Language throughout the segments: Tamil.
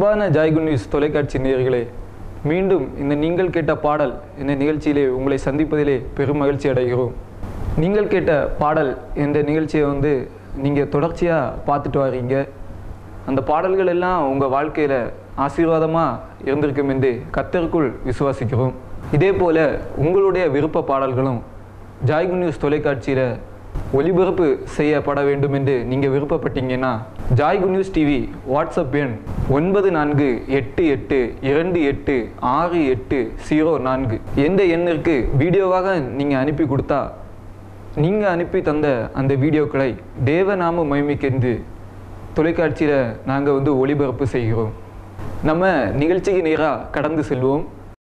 அன்பான ஜாய்குன் நியூஸ் தொலைக்காட்சி நேயர்களே மீண்டும் இந்த நீங்கள் கேட்ட பாடல் இந்த நிகழ்ச்சியிலே உங்களை சந்திப்பதிலே பெரும் மகிழ்ச்சி அடைகிறோம் நீங்கள் கேட்ட பாடல் என்ற நிகழ்ச்சியை வந்து நீங்கள் தொடர்ச்சியாக பார்த்துட்டு வர்றீங்க அந்த பாடல்கள் எல்லாம் உங்கள் வாழ்க்கையில் ஆசீர்வாதமாக இருந்திருக்கும் என்று கத்தருக்குள் விசுவாசிக்கிறோம் இதே போல் உங்களுடைய விருப்ப பாடல்களும் ஜாய்குன் நியூஸ் தொலைக்காட்சியில் ஒளிபரப்பு செய்யப்பட வேண்டும் என்று நீங்கள் விருப்பப்பட்டீங்கன்னா ஜாய்கு நியூஸ் டிவி வாட்ஸ்அப் எண் ஒன்பது நான்கு எட்டு எட்டு இரண்டு எட்டு ஆறு எட்டு ஜீரோ நான்கு எந்த எண்ணிற்கு வீடியோவாக நீங்கள் அனுப்பி கொடுத்தா நீங்கள் அனுப்பி தந்த அந்த வீடியோக்களை தேவநாம மகிமைக்கென்று தொலைக்காட்சியில் நாங்கள் வந்து ஒளிபரப்பு செய்கிறோம் நம்ம நிகழ்ச்சிக்கு நேராக கடந்து செல்வோம்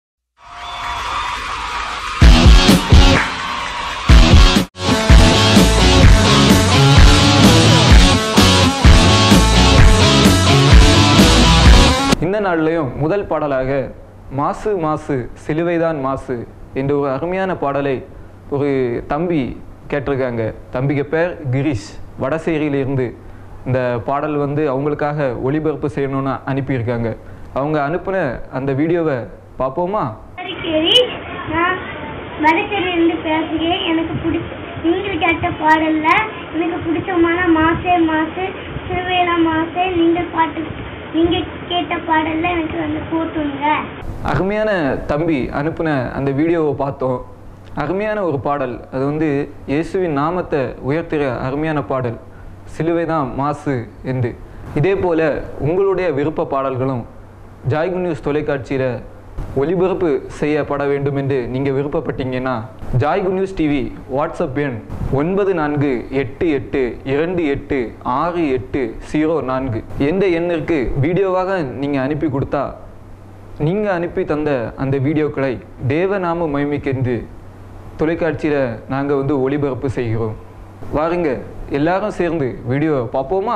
இந்த நாள்லையும் முதல் பாடலாக மாசு மாசு சிலுவைதான் மாசு என்ற ஒரு அருமையான பாடலை ஒரு தம்பி கேட்டிருக்காங்க தம்பிக்கு பேர் கிரீஷ் வடசேரியிலிருந்து இந்த பாடல் வந்து அவங்களுக்காக ஒளிபரப்பு செய்யணும்னு அனுப்பியிருக்காங்க அவங்க அனுப்பின அந்த வீடியோவை பார்ப்போமா கிரீஷ் நான் வடசேரியிலிருந்து பேசுகிறேன் எனக்கு பிடிச்ச நீங்கள் கேட்ட பாடல்ல எனக்கு பிடிச்சமான மாசே மாசு சிறுவேலா மாசே நீங்கள் பாட்டு நீங்கள் கேட்ட பாடல்ல எனக்கு வந்து போட்டுங்க அருமையான தம்பி அனுப்பின அந்த வீடியோவை பார்த்தோம் அருமையான ஒரு பாடல் அது வந்து இயேசுவின் நாமத்தை உயர்த்துகிற அருமையான பாடல் சிலுவை தான் மாசு என்று இதே போல் உங்களுடைய விருப்ப பாடல்களும் ஜாய்கு நியூஸ் தொலைக்காட்சியில் ஒளிபரப்பு செய்யப்பட வேண்டும் என்று நீங்கள் விருப்பப்பட்டீங்கன்னா ஜாய்கு நியூஸ் டிவி வாட்ஸ்அப் எண் ஒன்பது நான்கு எட்டு எட்டு இரண்டு எட்டு ஆறு எட்டு ஜீரோ நான்கு எந்த எண்ணிற்கு வீடியோவாக நீங்கள் அனுப்பி கொடுத்தா நீங்கள் அனுப்பி தந்த அந்த வீடியோக்களை தேவநாம மகிமைக்கென்று தொலைக்காட்சியில் நாங்கள் வந்து ஒளிபரப்பு செய்கிறோம் வாருங்க எல்லாரும் சேர்ந்து வீடியோ பார்ப்போமா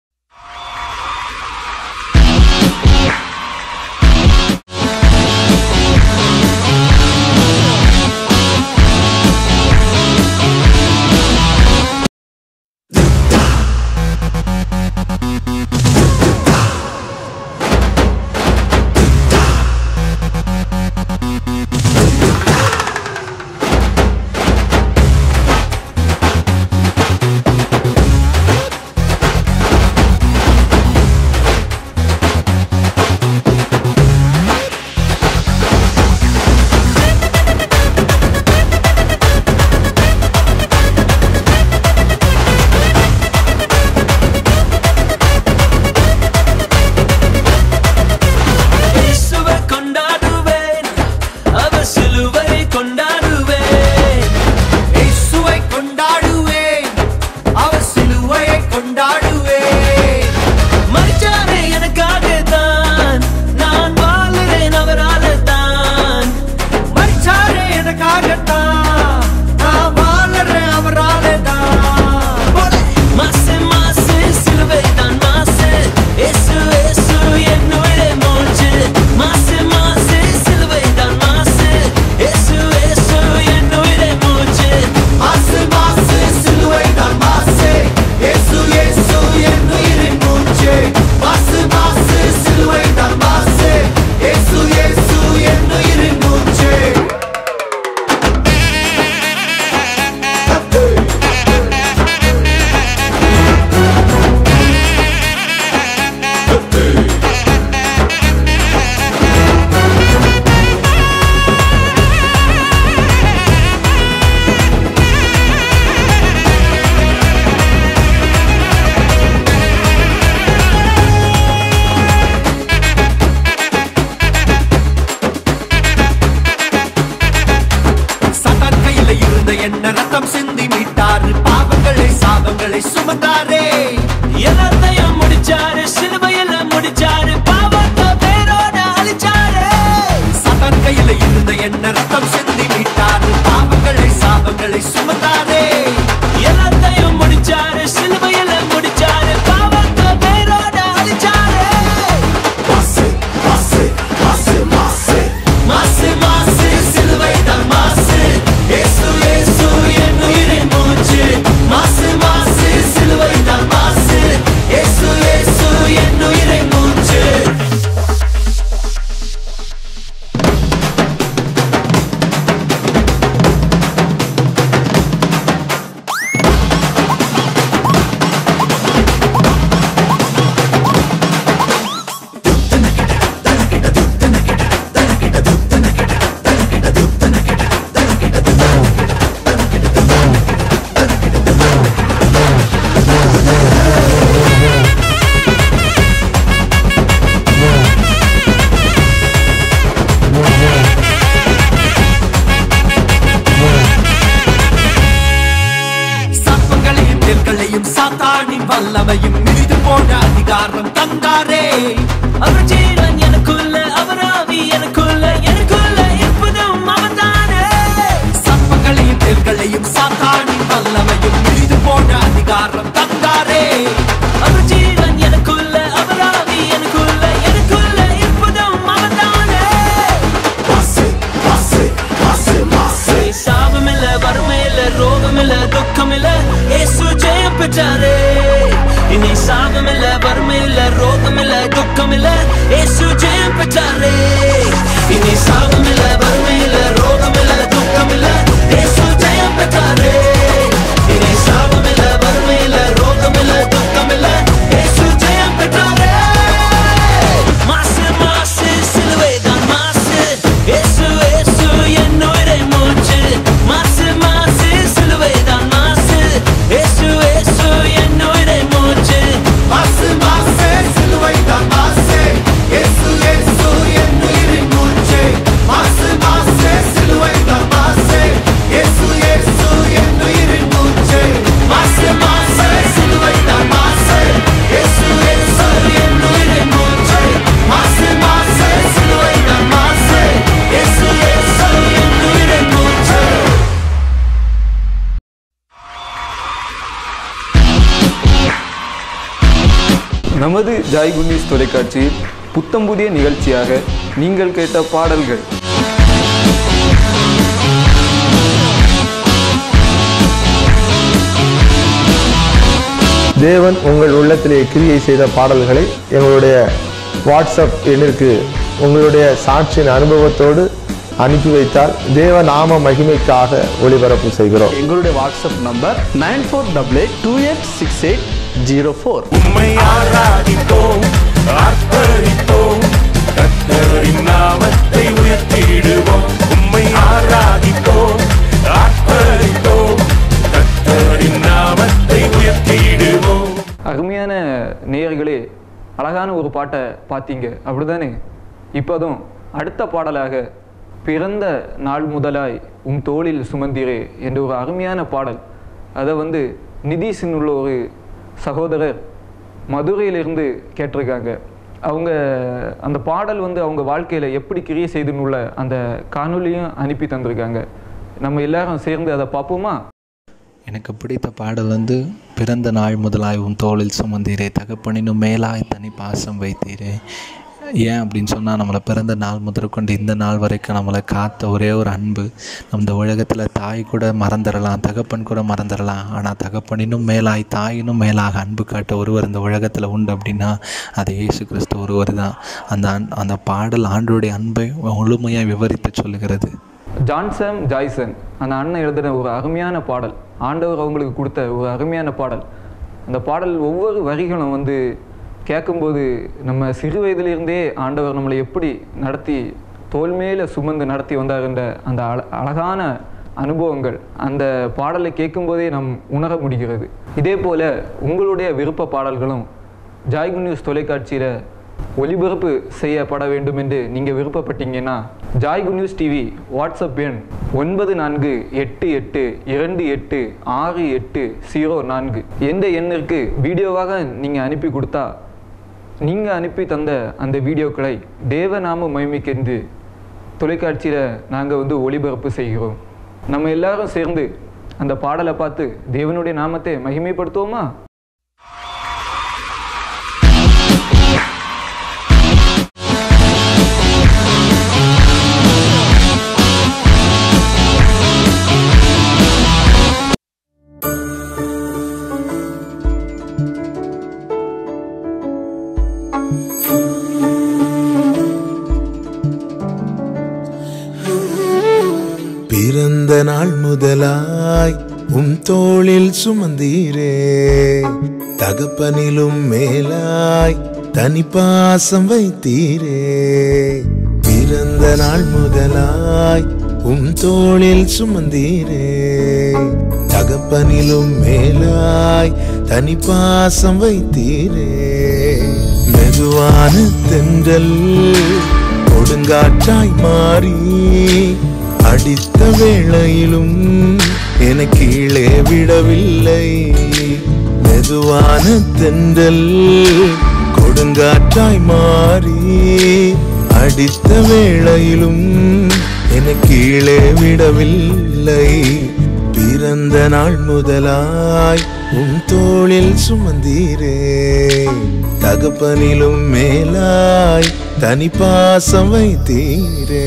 இயேசுவை கொண்டாடுவேன் அவர் சிலுவை கொண்டாடுவேன் இயேசுவை கொண்டாடுவேன் அவர் சிலுவையை கொண்டாடுவேன் மறிச்சாரே எனக்காக தான் நான் வாழுறேன் அவரால தான் மரிச்சாரே எனக்காகத்தான் நான் வாழறேன் அவராலே தான் மாசு மாசு சிலுவை தான் மாசு இயேசு இயேசு என்னுடைய மூச்சு மாசு மாசு சிலுவை தான் மாசு இயேசு இயேசு என்னுடைய மூச்சு மாசு மாசு சிலுவை தான் மாசு இயேசு இயேசு என் உயிரின் மூச்சு மாசு மாசு சிலுவை தான் மாசு இயேசு இயேசு என் உயிரின் மூச்சு சதான் கையில இருந்த என்ன ரத்தம் சிந்தி மீட்டாரு பாவங்களை சாபங்களை சுமந்தாரே எல்லாத்தையும் முடிச்சாரு சிலுவையில முடிச்சாரு பாவத்தை பேரோட அழிச்சாரு சதான் கையில இருந்த என்ன ரத்தம் சிந்தி மீட்டாரு பாவங்களை சாபங்களை சுமந்தாரே எல்லாத்தையும் முடிச்சாரு சிலுவையில முடிச்சாரு பாவத்தை பேரோட அழிச்சாரு மாசு மாசு மாசு மாசு மாசு மாசு சிலுவை தான் மாசு இயேசு இயேசு என் உயிரின் மூச்சு மாசு மாசு சிலுவை தான் மாசு இயேசு இயேசு என் உயிரின் மூச்சு வல்லமையும் மிதித்து போன அதிகாரம் தந்தாரே அவர் ஜீவன் எனக்குள்ள அவர் ஆவி எனக்குள்ள எனக்குள்ள இருப்பதும் அவர்தானே சர்ப்பங்களையும் தேள்களையும் சாத்தானின் வல்லமையும் மிதித்து போன அதிகாரம் தந்தாரே அவர் ஜீவன் எனக்குள்ள அவர் ஆவி எனக்குள்ள எனக்குள்ள இருப்பதும் அவர்தானே மாசு மாசு மாசு மாசு சாபமில்ல வறுமையில்ல ரோகமில்ல துக்கமில்ல இயேசு ஜெயம் பெற்றாரே இனி சாபமில்ல வறுமையில்ல ரோகமில்ல துக்கமில்ல இயேசு ஜெயம் பெற்றாரே இனி சாபமில்ல வறுமையில்ல ரோகமில்ல துக்கமில்ல இயேசு ஜெயம் பெற்றாரே இனி சாபமில்ல வறுமையில்ல ரோகமில்ல துக்கமில்ல இயேசு ஜெயம் பெற்றாரே மாசு மாசு சிலுவைதான் மாசு இயேசு இயேசு என்னுயிரை மூச்சு மாசு மாசு சிலுவைதான் மாசு இயேசு இயேசு என்னுயிரை மூச்சு மாசு மாசு சிலுவை தான் மாசு இயேசு இயேசு என் உயிரின் மூச்சு மாசு மாசு சிலுவை தான் மாசு இயேசு இயேசு என் உயிரின் மூச்சு மாசு மாசு சிலுவை தான் மாசு இயேசு இயேசு என் உயிரின் மூச்சு மாசு மாசு சிலுவை தான் மாசு இயேசு இயேசு என் உயிரின் மூச்சு நமது ஜாய் குண்டீஸ் தொலைக்காட்சியில் புத்தம் புதிய நிகழ்ச்சியாக நீங்கள் கேட்ட பாடல்கள் தேவன் உங்கள் உள்ளத்திலே கிரியை செய்த பாடல்களை எங்களுடைய வாட்ஸ்அப் எண்ணிற்கு உங்களுடைய சாட்சியின் அனுபவத்தோடு அனுப்பி வைத்தால் தேவ நாம மகிமைக்காக ஒளிபரப்பு செய்கிறோம் எங்களுடைய WhatsApp number nine four double eight two eight six eight zero four உம்மை ஆராதிப்போம் ஆர்ப்பரிப்போம் கர்த்தரின் நாமத்தை உயர்த்திடுவோம் உம்மை ஆராதிப்போம் ஆர்ப்பரிப்போம் கர்த்தரின் நாமத்தை உயர்த்திடுவோம் அருமையான நேயர்களே அழகான ஒரு பாட்டை பார்த்தீங்க அப்படிதானே இப்போதும் அடுத்த பாடலாக பிறந்த நாள் முதலாய் உம் தோளில் சுமந்திரே என்ற ஒரு அருமையான பாடல் அதை வந்து நிதிஷின் உள்ள ஒரு சகோதரர் மதுரையிலிருந்து கேட்டிருக்காங்க அவங்க அந்த பாடல் வந்து அவங்க வாழ்க்கையில் எப்படி கிரியை செய்துன்னு உள்ள அந்த காணொலியும் அனுப்பி தந்திருக்காங்க நம்ம எல்லாரும் சேர்ந்து அதை பார்ப்போமா எனக்கு பிடித்த பாடல் வந்து பிறந்த நாள் முதலாய் உன் தோளில் சுமந்தீரே தகப்பனினும் மேலாய் தனி பாசம் வைத்தீரே ஏன் அப்படின்னு சொன்னால் நம்மளை பிறந்த நாள் முதற்கொண்டு இந்த நாள் வரைக்கும் நம்மளை காத்த ஒரே ஒரு அன்பு நம்ம இந்த உலகத்தில் தாய் கூட மறந்துடலாம் தகப்பன் கூட மறந்துடலாம் ஆனால் தகப்பனினும் மேலாய் தாயினும் மேலாக அன்பு காட்ட ஒருவர் இந்த உலகத்தில் உண்டு அப்படின்னா அது இயேசு கிறிஸ்து ஒருவர் தான் அந்த அன் அந்த பாடல் ஆண்டோடைய அன்பை முழுமையாக விவரித்து சொல்லுகிறது ஜான்சன் ஜாய்சன் அந்த அண்ணன் எழுதின ஒரு அருமையான பாடல் ஆண்டவர் அவங்களுக்கு கொடுத்த ஒரு அருமையான பாடல் அந்த பாடல் ஒவ்வொரு வரிகளும் வந்து கேட்கும்போது நம்ம சிறு வயதிலிருந்தே ஆண்டவர் நம்மளை எப்படி நடத்தி தோல் மேல சுமந்து நடத்தி வந்தார் என்ற அந்த அழ அழகான அனுபவங்கள் அந்த பாடலை கேட்கும்போதே நம் உணர முடிகிறது இதே போல உங்களுடைய விருப்ப பாடல்களும் ஜாய்கு நியூஸ் தொலைக்காட்சியில் ஒளிபரப்பு செய்யப்பட வேண்டும் என்று நீங்கள் விருப்பப்பட்டீங்கன்னா ஜாய்கு நியூஸ் டிவி வாட்ஸ்அப் எண் ஒன்பது நான்கு எட்டு எட்டு இரண்டு எட்டு ஆறு எட்டு ஜீரோ நான்கு எந்த எண்ணிற்கு வீடியோவாக நீங்கள் அனுப்பி கொடுத்தா நீங்கள் அனுப்பி தந்த அந்த வீடியோக்களை தேவநாம மகிமைக்கென்று தொலைக்காட்சியில் நாங்கள் வந்து ஒளிபரப்பு செய்கிறோம் நம்ம எல்லாரும் சேர்ந்து அந்த பாடலை பார்த்து தேவனுடைய நாமத்தை மகிமைப்படுத்துவோமா பிறந்த நாள் முதலாய் உம் தோளில் சுமந்தீரே தகப்பனிலும் மேலாய் தனி பாசம் வைத்தீரே பிறந்த நாள் முதலாய் உம் தோளில் சுமந்தீரே தகப்பனிலும் மேலாய் தனி பாசம் வைத்தீரே மெதுவான தென்றல் கொடுங்காற்றாய் மாறி அடித்த வேளையிலும் என கீழே விடவில்லை மெதுவான தென்றல் கொடுங்காற்றாய் மாறி அடித்த வேளையிலும் என்னை கீழே விடவில்லை பிறந்த நாள் முதலாய் உன் தோளில் சுமந்தீரே தகப்பனிலும் மேலாய் தனி பாசம் வைத்தீரே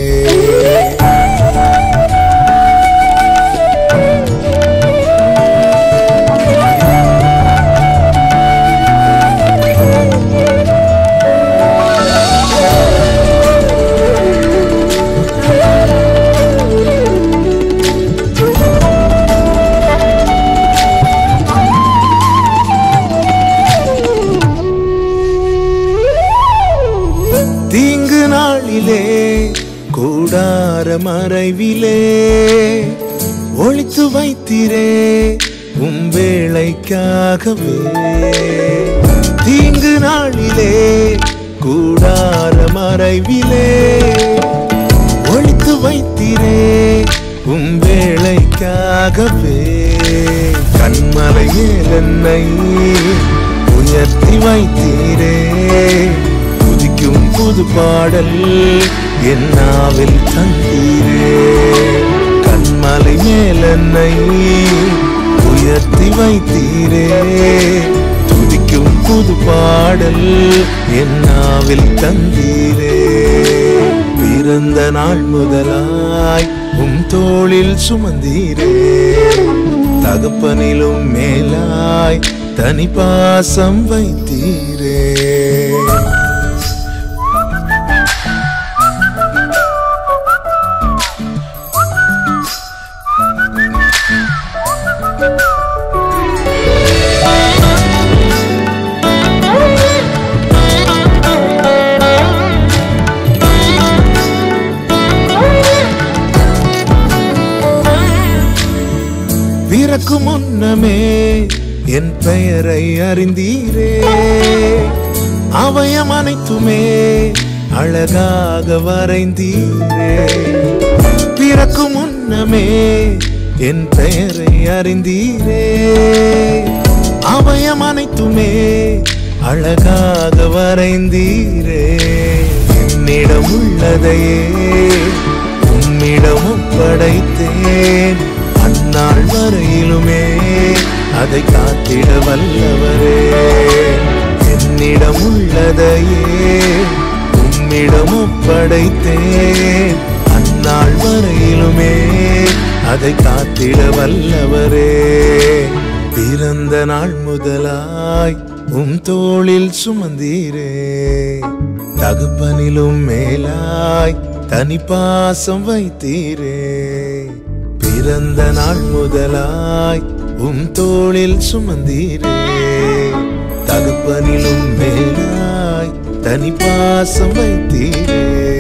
தீங்கு நாளிலே கூடார மறைவிலே ஒளித்து வைத்திரே உம் வேளைக்காகவே தீங்கு நாளிலே கூடார மறைவிலே ஒளித்து வைத்திரே உம் வேளைக்காகவே கண்மலை மேல் என்னை உயர்த்தி வைத்தீரே துதிக்கும் புது பாடல் என் நாவில் தந்தீரே கண்மலை மேல் என்னை உயர்த்தி வைத்தீரே துதிக்கும் புது பாடல் என் நாவில் தந்தீரே பிறந்த நாள் முதலாய் உம் தோளில் சுமந்தீரே தகப்பனிலும் மேலாய் தனி பாசம் வைத்தீரே பிறக்கும் முன்னமே என் பெயரை அறிந்தீரே அவயம் அனைத்துமே அழகாக வரைந்தீரே பிறக்கும் முன்னமே என் பெயரை அறிந்தீரே அவயம் அனைத்துமே அழகாக வரைந்தீரே என்னிடம் உள்ளதையே உம்மிடம் ஒப்படைத்தேன் அந்நாள் வரையிலுமே அதை காத்திட வல்லவரே என்னிடம் உள்ளதையே உம்மிடம் ஒப்படைத்தேன் அந்நாள் வரையிலுமே அதை காத்திட வல்லவரே பிறந்த நாள் முதலாய் உம் தோளில் சுமந்தீரே தகுப்பனிலும் மேலாய் தனி பாசம் வைத்தீரே பிறந்த நாள் முதலாய் உம் தோளில் சுமந்தீரே தகுப்பனிலும் மேலாய் தனி பாசம் வைத்தீரே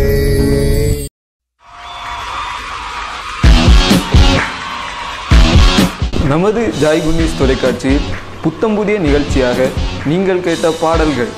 நமது ஜாய் குன்னீஸ் தொலைக்காட்சியில் புத்தம் புதிய நிகழ்ச்சியாக நீங்கள் கேட்ட பாடல்கள்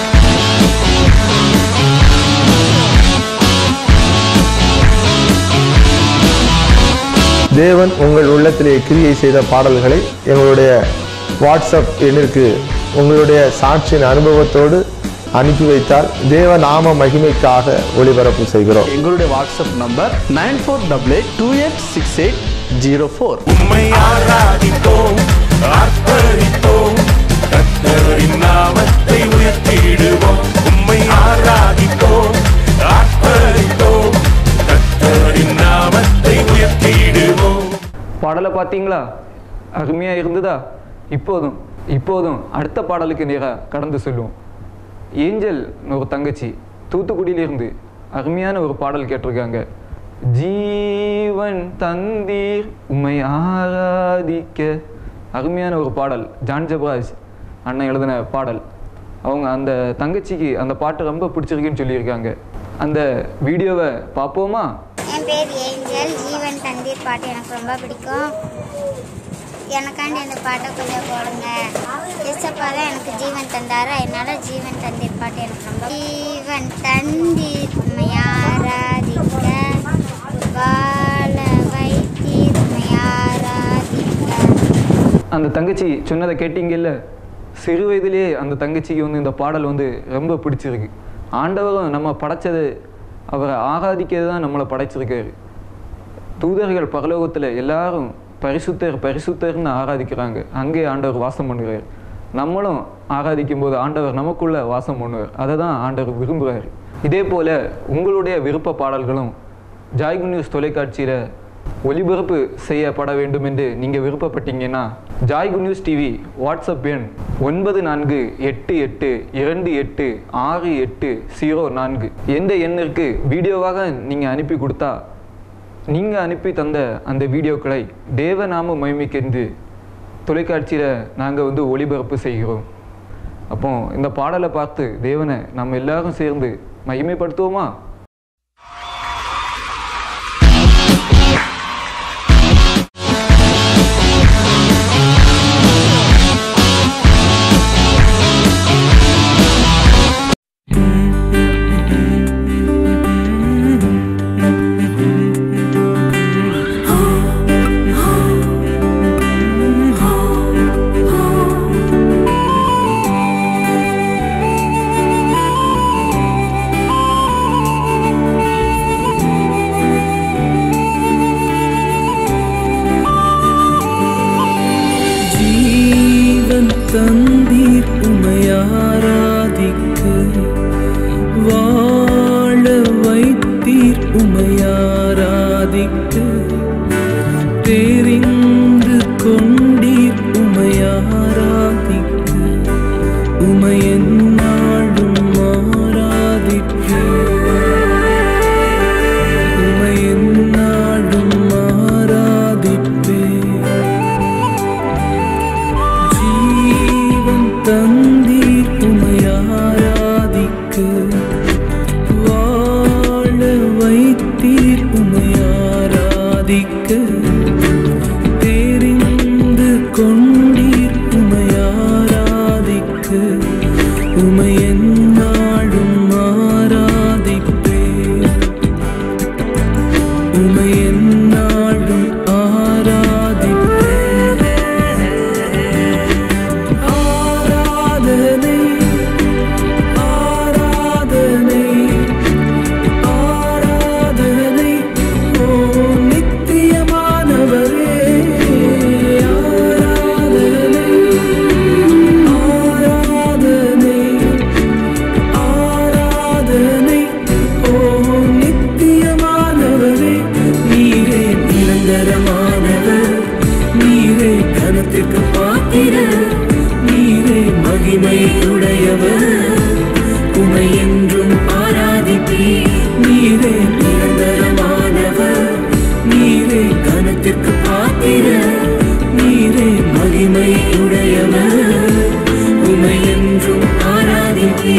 தேவன் உங்கள் உள்ளத்திலே கிரியை செய்த பாடல்களை எங்களுடைய வாட்ஸ்அப் எண்ணிற்கு உங்களுடைய சாட்சியின் அனுபவத்தோடு அனுப்பி வைத்தால் தேவ நாம மகிமைக்காக ஒளிபரப்பு செய்கிறோம் எங்களுடைய WhatsApp number nine four double eight two eight six eight zero four உம்மை ஆராதிப்போம் ஆர்ப்பரிப்போம் கர்த்தரின் நாமத்தை உயர்த்திடுவோம் உம்மை ஆராதிப்போம் ஆர்ப்பரிப்போம் கர்த்தரின் நாமத்தை உயர்த்திடுவோம் பாடலை பார்த்தீங்களா அருமையாக இருந்ததா இப்போதும் இப்போதும் அடுத்த பாடலுக்கு நேராக கடந்து செல்வோம் ஏஞ்சல் ஒரு தங்கச்சி தூத்துக்குடியிலிருந்து அருமையான ஒரு பாடல் கேட்டிருக்காங்க ஜீவன் தந்தீர் உம்மை ஆராதிக்க அருமையான ஒரு பாடல் ஜான் ஜபராஜ் அண்ணன் எழுதின பாடல் அவங்க அந்த தங்கச்சிக்கு அந்த பாட்டு ரொம்ப பிடிச்சிருக்குன்னு சொல்லியிருக்காங்க அந்த வீடியோவை பார்ப்போமா என் பேர் ஏஞ்சல் ஜீவன் தந்தீர் பாட்டு எனக்கு ரொம்ப பிடிக்கும் எனக்காண்டி அந்த பாட்டை கொஞ்சம் போடுங்க எஸ்அப்பா தான் எனக்கு ஜீவன் தந்தாரு அதனால ஜீவன் தந்தீர் பாட்டு எனக்கு ரொம்ப ஜீவன் தந்தீர் உம்மை ஆராதிக்க வாழ வைத்தீர் உம்மை ஆராதிக்க அந்த தங்கச்சி சொன்னதை கேட்டீங்கல்ல சிறு வயதிலே அந்த தங்கச்சிக்கு வந்து இந்த பாடல் வந்து ரொம்ப பிடிச்சிருக்கு ஆண்டவரும் நம்ம படைச்சது அவரை ஆராதிக்கிறது தான் நம்மளை படைச்சிருக்காரு தூதர்கள் பரலோகத்தில் எல்லாரும் பரிசுத்தர் பரிசுத்தர்னு ஆராதிக்கிறாங்க அங்கே ஆண்டவர் வாசம் பண்ணுகிறார் நம்மளும் ஆராதிக்கும் போது ஆண்டவர் நமக்குள்ள வாசம் பண்ணுவார் அதை தான் ஆண்டவர் விரும்புகிறார் இதே போல உங்களுடைய விருப்ப பாடல்களும் ஜாய்கு நியூஸ் தொலைக்காட்சியில் ஒளிபரப்பு செய்யப்பட வேண்டும் என்று நீங்கள் விருப்பப்பட்டீங்கன்னா ஜாய்கு நியூஸ் டிவி வாட்ஸ்அப் எண் ஒன்பது நான்கு எட்டு எட்டு இரண்டு எட்டு ஆறு எட்டு ஜீரோ நான்கு எந்த எண்ணிற்கு வீடியோவாக நீங்கள் அனுப்பி கொடுத்தா நீங்கள் அனுப்பி தந்த அந்த வீடியோக்களை தேவநாம மகிமைக்கென்று தொலைக்காட்சியில் நாங்கள் வந்து ஒளிபரப்பு செய்கிறோம் அப்போ இந்த பாடலை பார்த்து தேவனை நம்ம எல்லாரும் சேர்ந்து மகிமைப்படுத்துவோமா ஜீவன் தந்தீர் உமையாராதிக்க வாழ வைத்தீர் உமையாராதிக்க தெரிந்து கொண்டீர் உமையாராதிக்க உமையன்னாடும் ஆராதிக்க உமையன்னாடும் ஆராதிப்பேன் ஜீவன் தந்தீர் உமையாராதிக்க வாழ வைத்தீர் உமையாராதிக்க தெரிந்து கொண்டீர் உமையாராதிக்க உமையன்னாடும் ஆராதிப்பேன் உமையன்னாடும் ஆராதிப்பேன் ஆராதனை ஆராதனை ஆராதனை ஓ நித்தியமானவரே ஆராதனை ஆராதனை ஆராதனை ஓ நித்தியமானவரே நீரே நிரந்தரமானவர் நீரே கனத்திற்கு பாத்திர நீரே மகிமை உடையவர் உமை என்றும் ஆராதிப்பீ நீரே நிரந்தரமானவர் நீரே கனத்திற்கு பாத்திர நீரே மகிமை உடையவர் உமை என்றும் ஆராதிப்பீ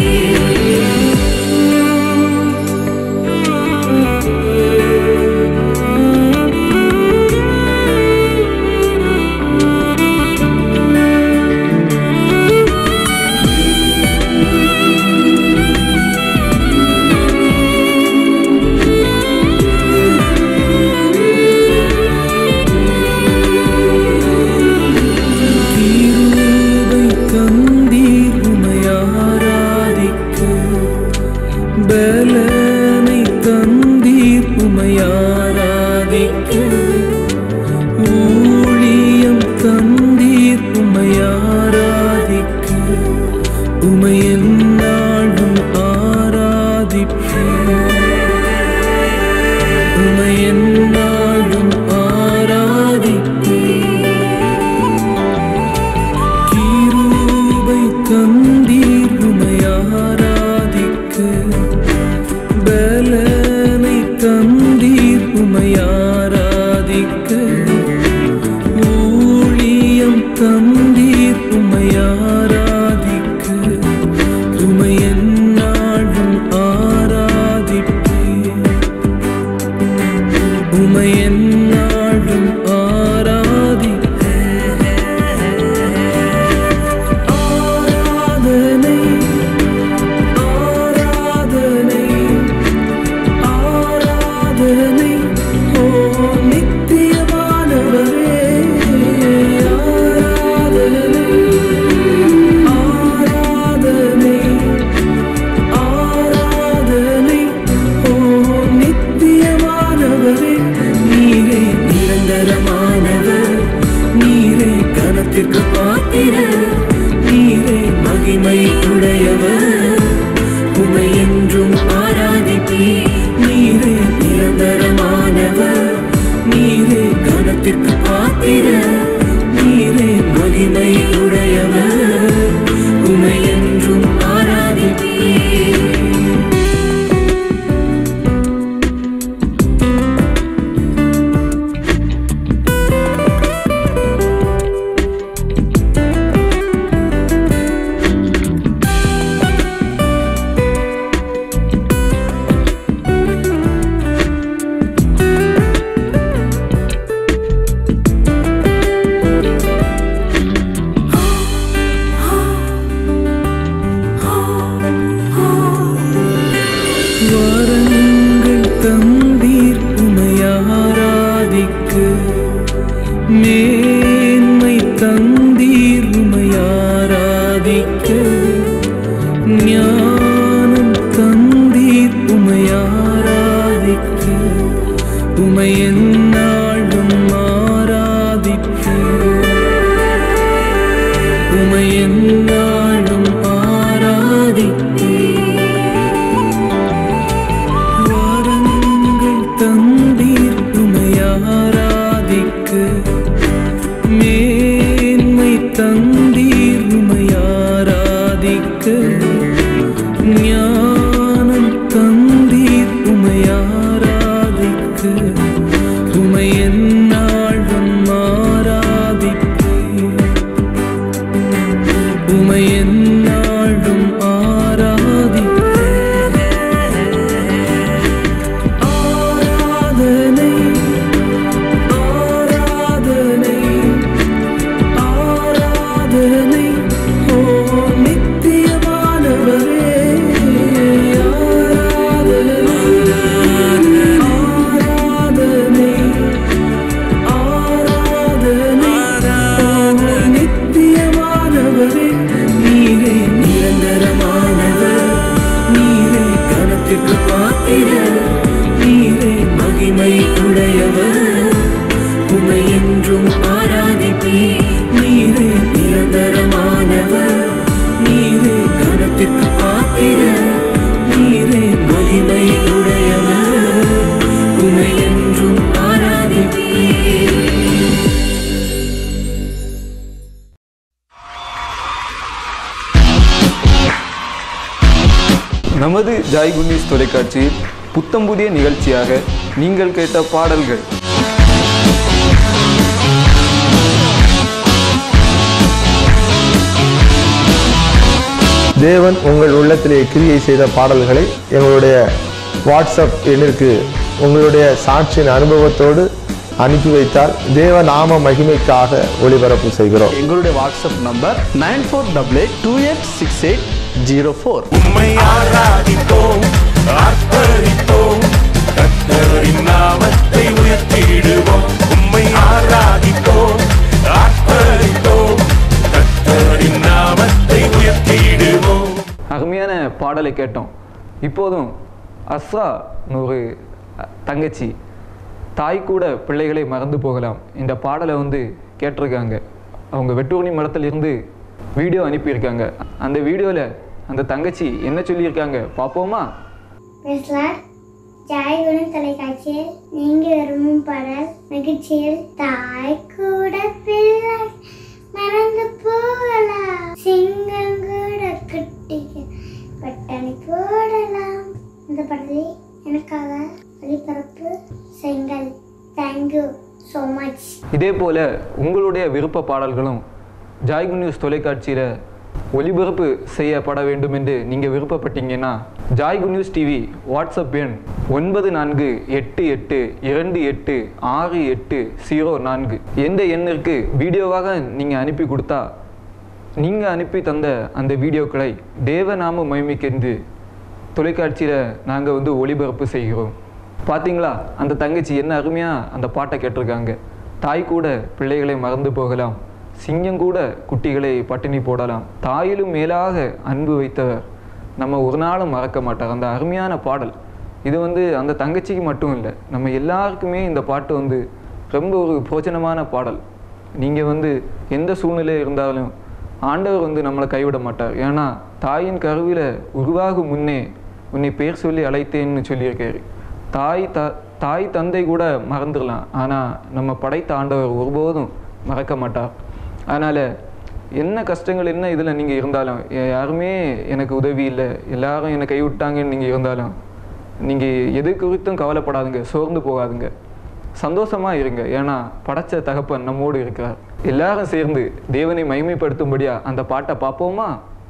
தீருவை தந்தீர் உமையாராதிக்க பலனை தந்தீர் உமையாராதிக்க ஊழியம் தந்தீர் உமையாராதிக்க உமையன்னாடும் ஆராதிப்பேன் உமையன்னாடும் ஆராதிப்பேன் கீரூபை தந்தீர் உமையாராதிக்க பலனை தந்தீர் உமையாராதிக்க ஊழியம் தந்தீர் உமையாராதிக்க உமையன்னாடும் ஆராதிப்பேன் உமையன்னாடும் ஆராதிப்பேன் ஆராதனை ஆராதனை ஆராதனை ஓ நித்தியமானவரே ஆராதனை உமை எந்நாளும் ஆராதிப்பு உமை எந்நாளும் ஆராதிப்பு வாரங்கள் தந்தீர் உமை ஆராதிக்க மேன்மை தந்தீர் உமை ஆராதிக்க ஞானம் தந்தீர் உமை ஆராதிக்க உமை எந்நாளும் ஆராதிப்பேன் உமை எந்நாளும் ஆராதிப்பேன் ஆராதனை ஆராதனை ஆராதனை ஓ நித்தியமானவரே ஆராதனை ஆராதனை ஆராதனை ஓ நித்தியமானவரே நீரே நிரந்தரமானவர் நீரே கணத்திற்கு பாத்திரர் நீரே மகிமை உடையவர் உமை என்றும் ஆராதிப்பே நீரே நிரந்தரமானவர் நீரே கணத்திற்கு பாத்திரர் நீரே மகிமை உடையவர் உமை என்றும் ஆராதிப்பே நமது ஜாய் குன்னீஸ் தொலைக்காட்சியில் புத்தம் புதிய நிகழ்ச்சியாக நீங்கள் கேட்ட பாடல்கள் தேவன் உங்கள் உள்ளத்திலே கிரியை செய்த பாடல்களை எங்களுடைய வாட்ஸ்அப் எண்ணிற்கு உங்களுடைய சாட்சியின் அனுபவத்தோடு அனுப்பி வைத்தால் தேவ நாம மகிமைக்காக ஒளிபரப்பு செய்கிறோம் எங்களுடைய WhatsApp number nine four double eight two eight six eight zero four உம்மை ஆராதிப்போம் ஆர்ப்பரிப்போம் கர்த்தரின் நாமத்தை உயர்த்திடுவோம் உம்மை ஆராதிப்போம் ஆர்ப்பரிப்போம் கர்த்தரின் நாமத்தை உயர்த்திடுவோம் அருமையான பாடலை கேட்டோம் இப்போதும் அஸ்ரா ஒரு தங்கச்சி தாய் கூட பிள்ளைகளை மறந்து போகலாம் இந்த பாடலை வந்து கேட்டிருக்காங்க அவங்க வெட்டூர்ணி மடத்துல இருந்து வீடியோ அனுப்பியிருக்காங்க அந்த வீடியோவில் அந்த தங்கச்சி என்ன சொல்லியிருக்காங்க பார்ப்போமா பேசலாம் ஜாய்குணம் தொலைக்காட்சியில் நீங்க விரும்பும் பாடல் நிகழ்ச்சியில் தாய் கூட பிள்ளை மறந்து போகலாம் சிங்கம் கூட குட்டிக்கு பட்டணி போடலாம் இந்த படத்தை எனக்காக ஒளிபரப்பு செய்யுங்கள் தேங்க்யூ ஸோ மச் இதே போல் உங்களுடைய விருப்ப பாடல்களும் ஜாய்கு நியூஸ் தொலைக்காட்சியில் ஒளிபரப்பு செய்யப்பட வேண்டும் என்று நீங்கள் விருப்பப்பட்டீங்கன்னா ஜாய்கு நியூஸ் டிவி வாட்ஸ்அப் எண் ஒன்பது நான்கு எட்டு எட்டு இரண்டு எட்டு ஆறு எட்டு ஜீரோ நான்கு எந்த எண்ணிற்கு வீடியோவாக நீங்கள் அனுப்பி கொடுத்தா நீங்கள் அனுப்பி தந்த அந்த வீடியோக்களை தேவநாம மகிமைக்கென்று தொலைக்காட்சியில் நாங்கள் வந்து ஒளிபரப்பு செய்கிறோம் பார்த்தீங்களா அந்த தங்கச்சி என்ன அருமையாக அந்த பாட்டை கேட்டிருக்காங்க தாய் கூட பிள்ளைகளை மறந்து போகலாம் சிங்கம் கூட குட்டிகளை பட்டினி போடலாம் தாயிலும் மேலாக அன்பு வைத்தவர் நம்ம ஒரு நாளும் மறக்க மாட்டார் அந்த அருமையான பாடல் இது வந்து அந்த தங்கச்சிக்கு மட்டும் இல்லை நம்ம எல்லாருக்குமே இந்த பாட்டு வந்து ரொம்ப ஒரு பிரோஜனமான பாடல் நீங்கள் வந்து எந்த சூழ்நிலை இருந்தாலும் ஆண்டவர் வந்து நம்மளை கைவிட மாட்டார் ஏன்னா தாயின் கருவில உருவாகும் முன்னே உன்னை பேர் சொல்லி அழைத்தேன்னு சொல்லியிருக்காரு தாய் த தாய் தந்தை கூட மறந்துடலாம் ஆனால் நம்ம படைத்த ஆண்டவர் ஒருபோதும் மறக்க மாட்டார் அதனால் என்ன கஷ்டங்கள் என்ன இதில் நீங்கள் இருந்தாலும் யா- யாருமே எனக்கு உதவி இல்லை எல்லாரும் என்னை கைவிட்டாங்கன்னு நீங்கள் இருந்தாலும் நீங்கள் எது குறித்தும் கவலைப்படாதுங்க சோர்ந்து போகாதுங்க சந்தோஷமாக இருங்க ஏன்னா படைச்ச தகப்பன் நம்மோடு இருக்கிறார் எல்லாரும் சேர்ந்து தேவனை மகிமைப்படுத்தும்படியா அந்த பாட்டை பார்ப்போமா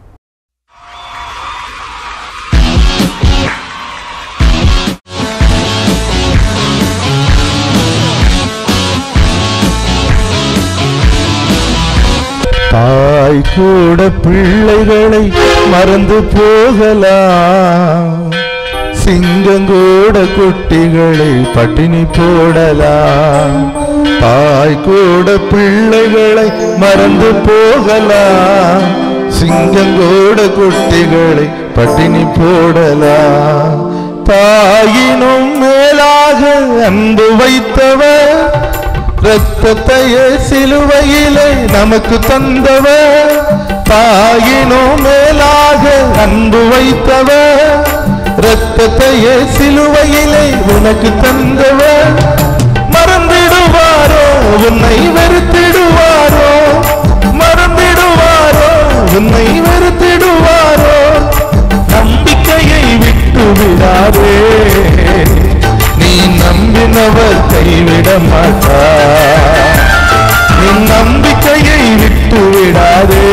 தாய் கூட பிள்ளைகளை மறந்து போகலாம் சிங்கம் கூட குட்டிகளை பட்டினி போடலாம் தாய் கூட பிள்ளைகளை மறந்து போகலாம் சிங்கம் கூட குட்டிகளை பட்டினி போடலாம் தாயினும் மேலாக அன்பு வைத்தவர் இரத்தத்தையே சிலுவையிலே நமக்கு தந்தவர் தாயினும் மேலாக அன்பு வைத்தவர் இரத்தத்தையே சிலுவையிலே உனக்கு தந்தவர் மறந்திடுவாரோ உன்னை வெறுத்திடுவாரோ மறந்திடுவாரோ உன்னை வெறுத்திடுவாரோ நம்பிக்கையை விட்டு விடாதே நீ நம்பினவர் கைவிட மாட்டார் நீ நம்பிக்கையை விட்டு விடாதே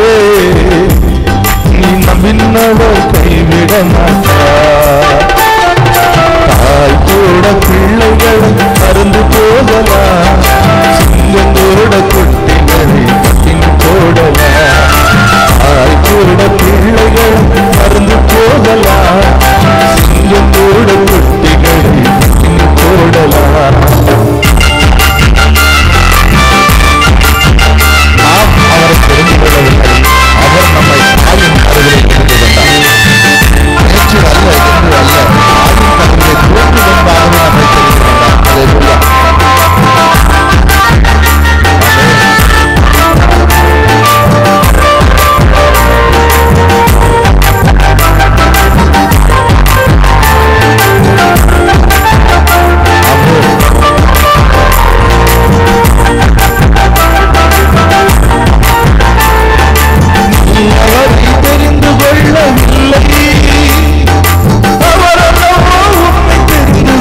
நீ நம்பினவர் கைவிட மாட்டார் தாய் கூட பிள்ளைகள் மறந்து போகலாம் சிங்கம் கூட குட்டிகளை கட்டின் போடலாம் தாய் கூட பிள்ளைகள் மறந்து போகலாம் சிங்கம் கூட குட்டிகளை கட்டின் போடலாம் நாம் அவரை தெரிந்து கொள்ளவில்லை அவர் நம்மை தாயின் கருவிலை தெரிந்து கொண்டார் நேற்று அல்ல இன்று அல்ல தாயின் கருவிலை தோன்று கொண்டாகவே நம்மை தெரிந்து கொண்டார் அல்லேலூயா. நீ அவரை தெரிந்து கொள்ளவில்லை அவர் அல்லவோ உன்னை தெரிந்து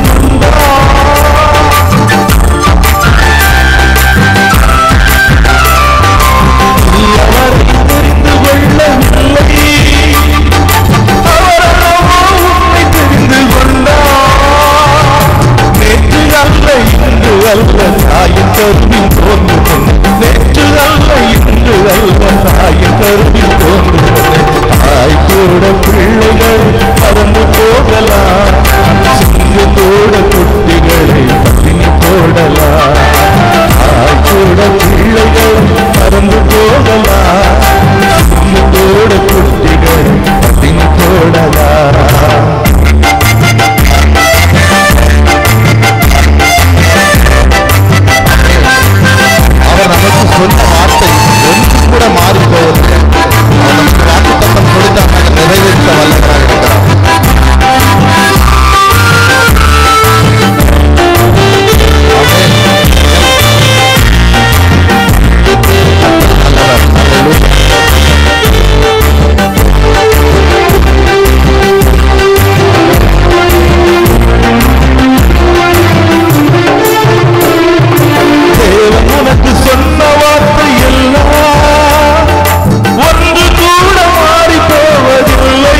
கொண்டார் நீ அவரை தெரிந்து கொள்ளவில்லை அவர் அல்லவோ உன்னை தெரிந்து கொண்டார் நேற்று அல்ல இன்று அல்ல தாயின் கருவில் தோன்றும் நேற்று அல்ல இன்று அல்ல தாயின் கருவில் தோன்றும் தாய் கூட பிள்ளைகள் பறந்து போகலாம் சிங்கத்தோட குட்டிகளை பட்டினி போடலாம் தாய் கூட பிள்ளைகள் பறந்து போகலாம் சிங்கத்தோட குட்டிகள் பட்டினி போடலாம் அவர் நமக்கு சொன்ன வார்த்தை ஒன்று கூட மாறி போவதில்லை அவர் நமக்கு வாக்கு தத்தம் கொடுத்தார் நாங்கள் நிறைவேற்ற வல்லவராக இருக்கிறார் ஆமென். நல்லவர். அல்லேலூயா. தேவன் உனக்கு சொன்ன வார்த்தை எல்லாம் ஒன்று கூட மாறி போவதில்லை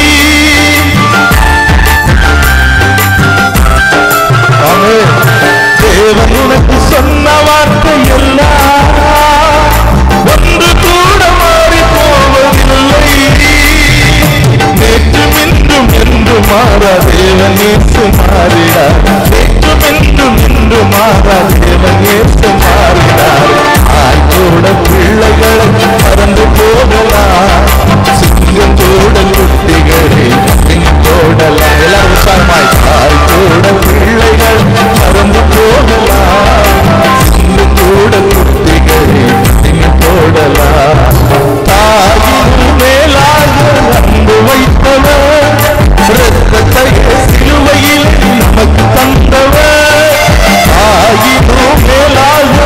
ஆமென். தேவன் உனக்கு சொன்ன வார்த்தை எல்லாம் ஒன்று கூட மாறி போவதில்லை நேற்றும் இன்றும் என்று மாறா தேவன் ஏற்று மாறினார் நேற்றும் இன்றும் என்று மாறா தேவன் ஏற்று மாறினார் ஆய் கூட பிள்ளைகளை மறந்து போகலாம் சிங்கம் கூட குட்டிகளை கட்டிங் போடலாம் எல்லாரும் உற்சாகமாய் ஆய் கூட பிள்ளைகள் மறந்து போகலாம் சிங்கம் கூட குட்டிகளை கட்டிங் போடலாம் தாயின் மேலாக அன்பு வைத்தவர் இரத்தத்தை சிலுவையில் நமக்கு தந்தவர் தாயினோ மேலாக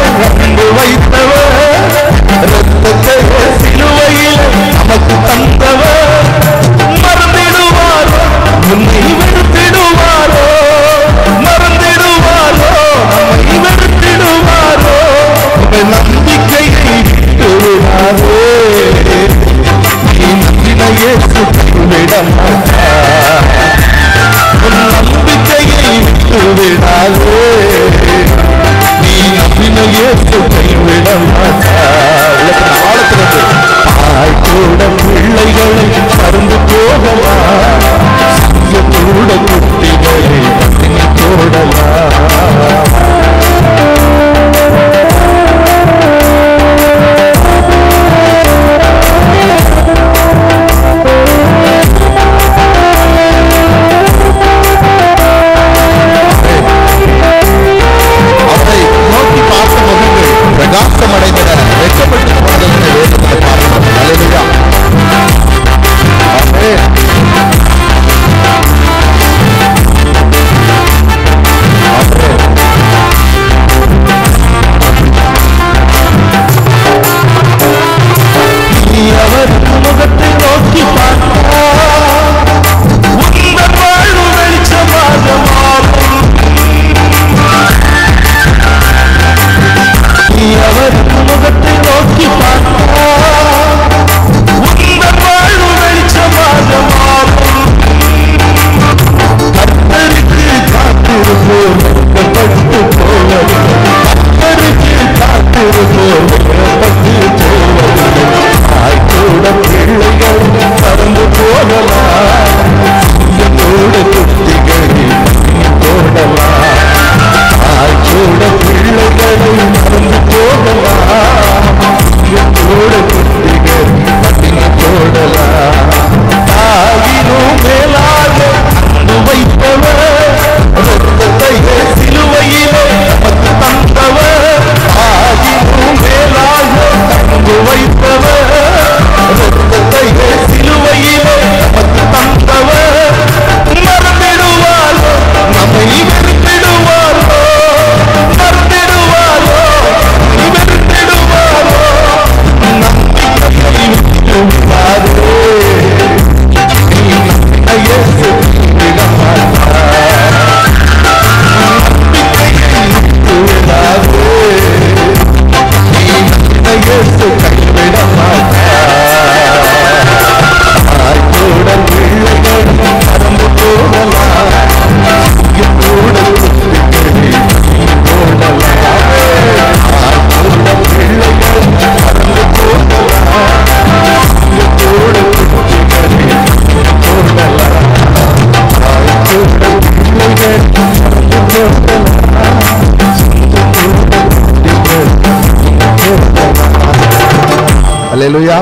அல்லேலூயா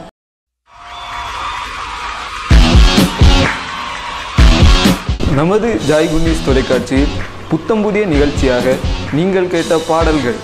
நமது ஜாய் குண்டீஸ் தொலைக்காட்சியில் புத்தம் புதிய நிகழ்ச்சியாக நீங்கள் கேட்ட பாடல்கள்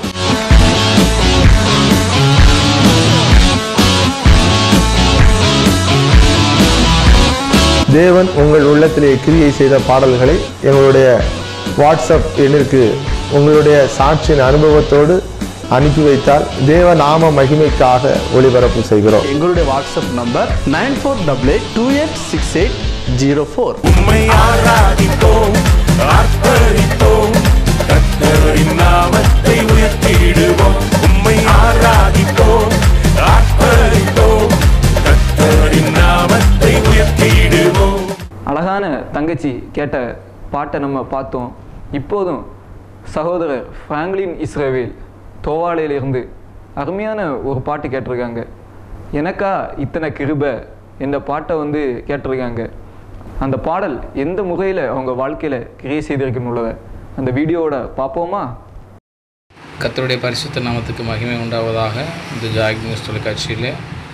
தேவன் உங்கள் உள்ளத்திலே கிரியை செய்த பாடல்களை எங்களுடைய வாட்ஸ்அப் எண்ணிற்கு உங்களுடைய சாட்சியின் அனுபவத்தோடு அனுப்பி வைத்தால் தேவ நாம மகிமைக்காக ஒளிபரப்பு செய்கிறோம் எங்களுடைய WhatsApp number nine four double eight two eight six eight zero four உம்மை ஆராதிப்போம் ஆர்ப்பரிப்போம் கர்த்தரின் நாமத்தை உயர்த்திடுவோம் உம்மை ஆராதிப்போம் ஆர்ப்பரிப்போம் கர்த்தரின் நாமத்தை உயர்த்திடுவோம் அழகான தங்கச்சி கேட்ட பாட்டை நம்ம பார்த்தோம் இப்போதும் சகோதரர் ஃப்ராங்க்லின் இஸ்ரவேல் தோவாலையிலிருந்து அருமையான ஒரு பாட்டு கேட்டிருக்காங்க எனக்கா இத்தனை கிருப என்ற பாட்டை வந்து கேட்டிருக்காங்க அந்த பாடல் எந்த முறையில் அவங்க வாழ்க்கையில் கிரியை செய்திருக்குன்னு அந்த வீடியோவோட பார்ப்போமா கர்த்தருடைய பரிசுத்த நாமத்துக்கு மகிமை உண்டாவதாக இந்த ஜாக் நியூஸ் தொலைக்காட்சியில்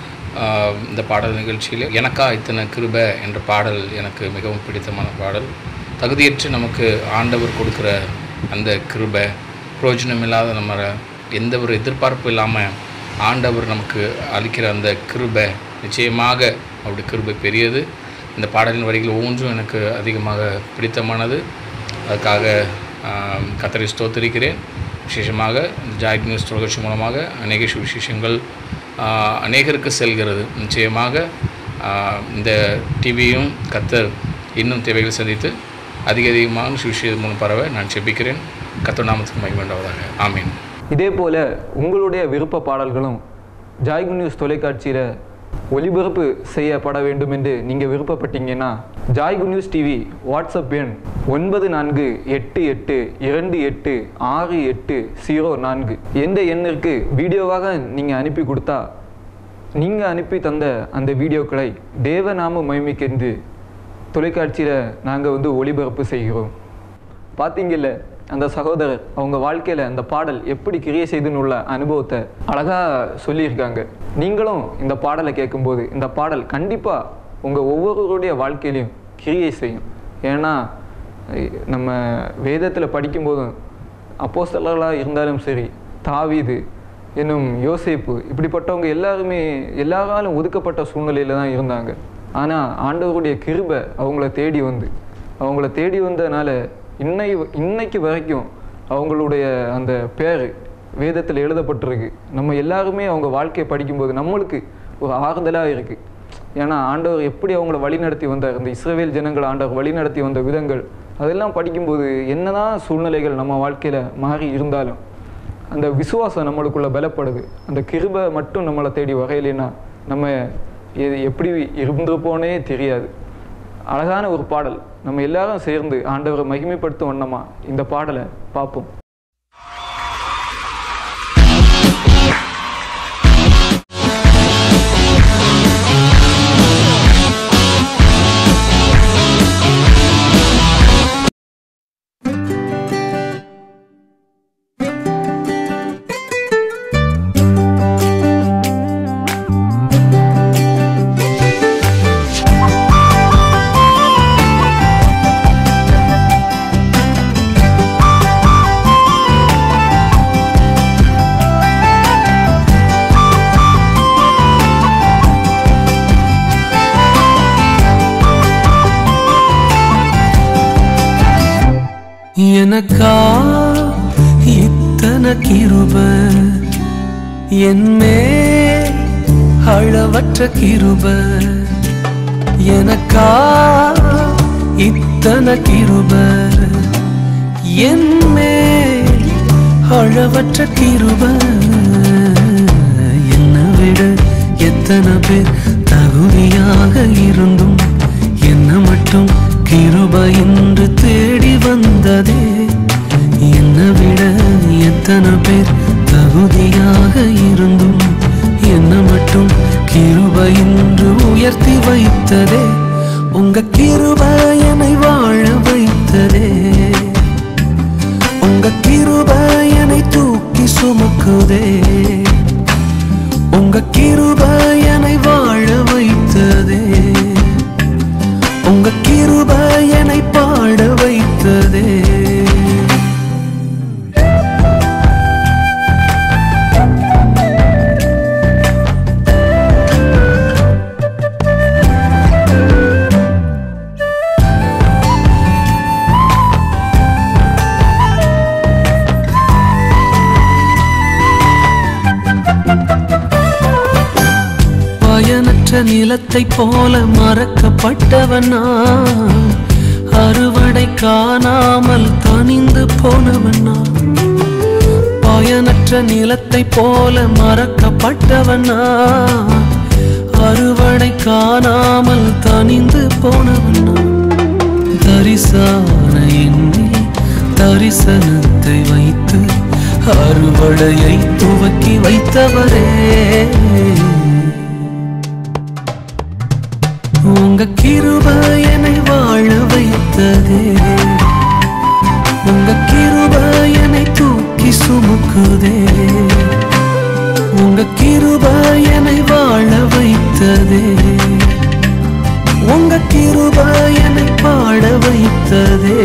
ஆஹ், இந்த பாடல் நிகழ்ச்சியில் எனக்கா இத்தனை கிருப என்ற பாடல் எனக்கு மிகவும் பிடித்தமான பாடல் தகுதியற்று நமக்கு ஆண்டவர் கொடுக்குற அந்த கிருப பிரயோஜனம் இல்லாத நம்ம எந்த ஒரு எதிர்பார்ப்பு இல்லாமல் ஆண்டவர் நமக்கு அளிக்கிற அந்த கிருப நிச்சயமாக அவருடைய கிருபை பெரியது இந்த பாடலின் வரிகள் ஒவ்வொன்றும் எனக்கு அதிகமாக பிடித்தமானது அதுக்காக ஆஹ், கர்த்தரை ஸ்தோத்திரிக்கிறேன் விசேஷமாக இந்த ஜாயிட் நியூஸ் தொலைக்காட்சி மூலமாக அநேக சுவிசேஷங்கள் ஆஹ், அநேகருக்கு செல்கிறது நிச்சயமாக ஆஹ், இந்த டிவியும் கத்தர் இன்னும் தேவைகளை சந்தித்து அதிக அதிகமான சுவிசேஷம் மூலம் பரவ நான் செபிக்கிறேன் கத்தர் நாமத்துக்கு மகிழ்வுண்டாவதாக ஆமீன் இதே போல் உங்களுடைய விருப்ப பாடல்களும் ஜாய்கு நியூஸ் தொலைக்காட்சியில் ஒளிபரப்பு செய்யப்பட வேண்டும் என்று நீங்கள் விருப்பப்பட்டீங்கன்னா ஜாய்கு நியூஸ் டிவி வாட்ஸ்அப் எண் ஒன்பது நான்கு எட்டு எட்டு இரண்டு எட்டு ஆறு எட்டு ஜீரோ நான்கு எந்த எண்ணிற்கு வீடியோவாக நீங்கள் அனுப்பி கொடுத்தா நீங்கள் அனுப்பி தந்த அந்த வீடியோக்களை தேவநாம மகிமைக்கென்று தொலைக்காட்சியில் நாங்கள் வந்து ஒளிபரப்பு செய்கிறோம் பார்த்தீங்கல்ல அந்த சகோதரர் அவங்க வாழ்க்கையில் அந்த பாடல் எப்படி கிரியை செய்துன்னு உள்ள அனுபவத்தை அழகாக சொல்லியிருக்காங்க நீங்களும் இந்த பாடலை கேட்கும்போது இந்த பாடல் கண்டிப்பாக உங்கள் ஒவ்வொருவருடைய வாழ்க்கையிலையும் கிரியை செய்யும் ஏன்னா ஐ- நம்ம வேதத்தில் படிக்கும்போதும் அப்போஸ்தலர்களாக இருந்தாலும் சரி தாவீது என்னும் யோசேப்பு இப்படிப்பட்டவங்க எல்லாருமே எல்லாராலும் ஒதுக்கப்பட்ட சூழ்நிலையில தான் இருந்தாங்க ஆனால் ஆண்டவருடைய கிருபை அவங்கள தேடி வந்து அவங்கள தேடி வந்ததுனால இன்னை இன்னைக்கு வரைக்கும் அவங்களுடைய அந்த பேர் வேதத்தில் எழுதப்பட்டிருக்கு நம்ம எல்லாருமே அவங்க வாழ்க்கையை படிக்கும்போது நம்மளுக்கு ஒரு ஆறுதலாக இருக்குது ஏன்னா ஆண்டவர் எப்படி அவங்கள வழிநடத்தி வந்தார் இந்த இஸ்ரவேல் ஜனங்களை ஆண்டவர் வழிநடத்தி வந்த விதங்கள் அதெல்லாம் படிக்கும்போது என்னதான் சூழ்நிலைகள் நம்ம வாழ்க்கையில் மாறி இருந்தாலும் அந்த விசுவாசம் நம்மளுக்குள்ள பலப்படுது அந்த கிருபை மட்டும் நம்மளை தேடி வரையிலைன்னா நம்ம எது எப்படி இருந்திருப்போனே தெரியாது அழகான ஒரு பாடல் நம்ம எல்லாரும் சேர்ந்து ஆண்டவரை மகிமைப்படுத்தும் வண்ணமா இந்த பாடலை பார்ப்போம் எனக்கா இத்தனை கிருப என்மே அளவற்ற கிருப எனக்கா இத்தனை கிருப என்மே அளவற்ற கிருப என்னை விட எத்தனை பேர் தகுதியாக இருந்தும் என்ன மட்டும் கிருப என்று தேடி வந்ததே என்னை விட எத்தனை பேர் தகுதியாக இருந்தும் என்ன மட்டும் கிருப என்று உயர்த்தி வைத்ததே உங்க கிருப என்னை வாழ வைத்ததே உங்க சுமக்குதே உங்க கிருப என்னை வாழ வைத்ததே உங்க கிருப என்னை பாட வைத்ததே பயனற்ற நிலத்தை போல மறக்கப்பட்டவன் நான் அறுவடை காணாமல் தனிந்து போனவன் நான் பயனற்ற நிலத்தை போல மறக்கப்பட்டவன் நான் அறுவடை காணாமல் தனிந்து போனவன் நான் தரிசான எண்ணில் தரிசனத்தை வைத்து அறுவடையை துவக்கி வைத்தவரே உங்க கிருப என்னை வாழ வைத்ததே உங்க கிருப என்னை தூக்கி சுமக்குதே உங்க கிருப என்னை வாழ வைத்ததே உங்க கிருப என்னை பாட வைத்ததே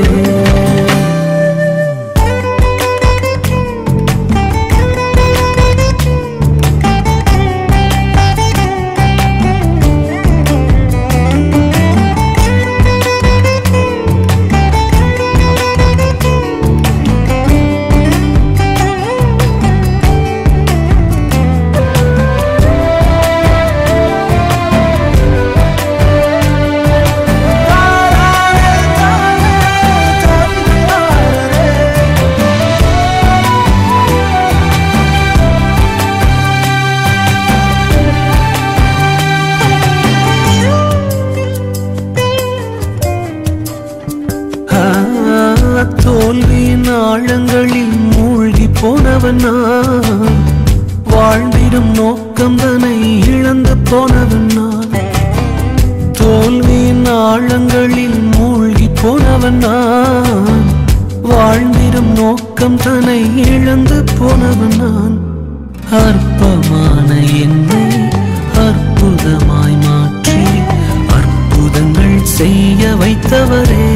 ஆ, தோல்வியின் ஆழங்களில் மூழ்கி போனவன் நான் வாழ்ந்திடும் நோக்கம் தன்னை இழந்து போனவன் நான் தோல்வியின் ஆழங்களில் மூழ்கி போனவன் நான் வாழ்ந்திடும் நோக்கம் தன்னை இழந்து போனவன் நான் அற்பமான என்னை அற்புதமாய் மாற்றி அற்புதங்கள் செய்ய வைத்தவரே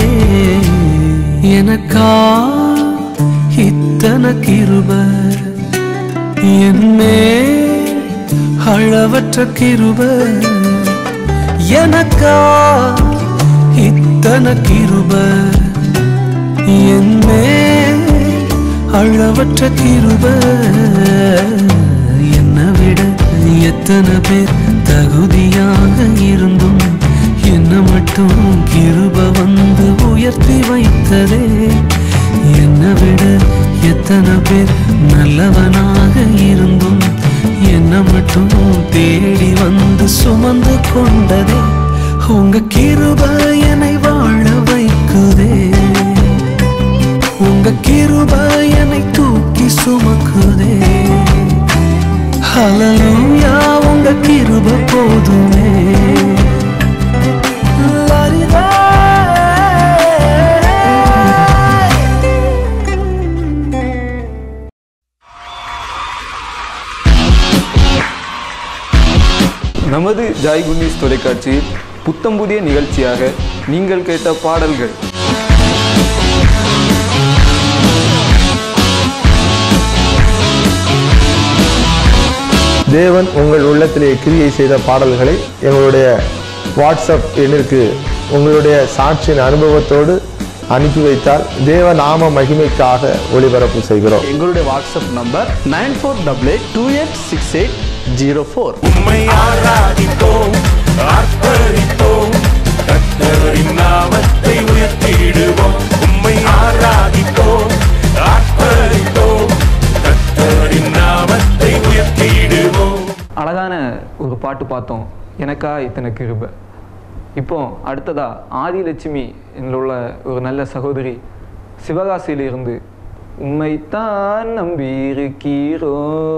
எனக்கா இத்தன கிருபர் என்னே அளவற்ற கிருபர் எனக்கா இத்தன கிருபர் என்னே அளவற்ற கிருபர் என்னை விட எத்தனை பேர் தகுதியாக இருந்தும் என்ன மட்டும் கிருப வந்து உயர்த்தி வைத்ததே என்னை விட எத்தனை பேர் நல்லவனாக இருந்தும் என்ன மட்டும் தேடி வந்து சுமந்து கொண்டதே உங்க கிருப என்னை வாழ வைக்குதே உங்க கிருப என்னை தூக்கி சுமக்குதே ஹalleluya உங்க கிருப போதுமே லரிதா நமது ஜாய் குண்டீஸ் தொலைக்காட்சியில் புத்தம் புதிய நிகழ்ச்சியாக நீங்கள் கேட்ட பாடல்கள் தேவன் உங்கள் உள்ளத்திலே கிரியை செய்த பாடல்களை எங்களுடைய வாட்ஸ்அப் எண்ணிற்கு உங்களுடைய சாட்சியின் அனுபவத்தோடு அனுப்பி வைத்தால் தேவ நாம மகிமைக்காக ஒளிபரப்பு செய்கிறோம் எங்களுடைய WhatsApp number nine four double eight two eight six eight zero four உம்மை ஆராதித்தோம் ஆர்ப்பரித்தோம் கர்த்தரின் நாமத்தை உயர்த்திடுவோம் உம்மை ஆராதித்தோம் ஆர்ப்பரித்தோம் கர்த்தரின் நாமத்தை உயர்த்திடுவோம் அழகான ஒரு பாட்டு பார்த்தோம் எனக்கா இத்தனை கிருப இப்போ அடுத்ததா ஆதிலட்சுமி உள்ள ஒரு நல்ல சகோதரி சிவகாசியிலிருந்து உம்மைத்தான் நம்பியிருக்கீரோ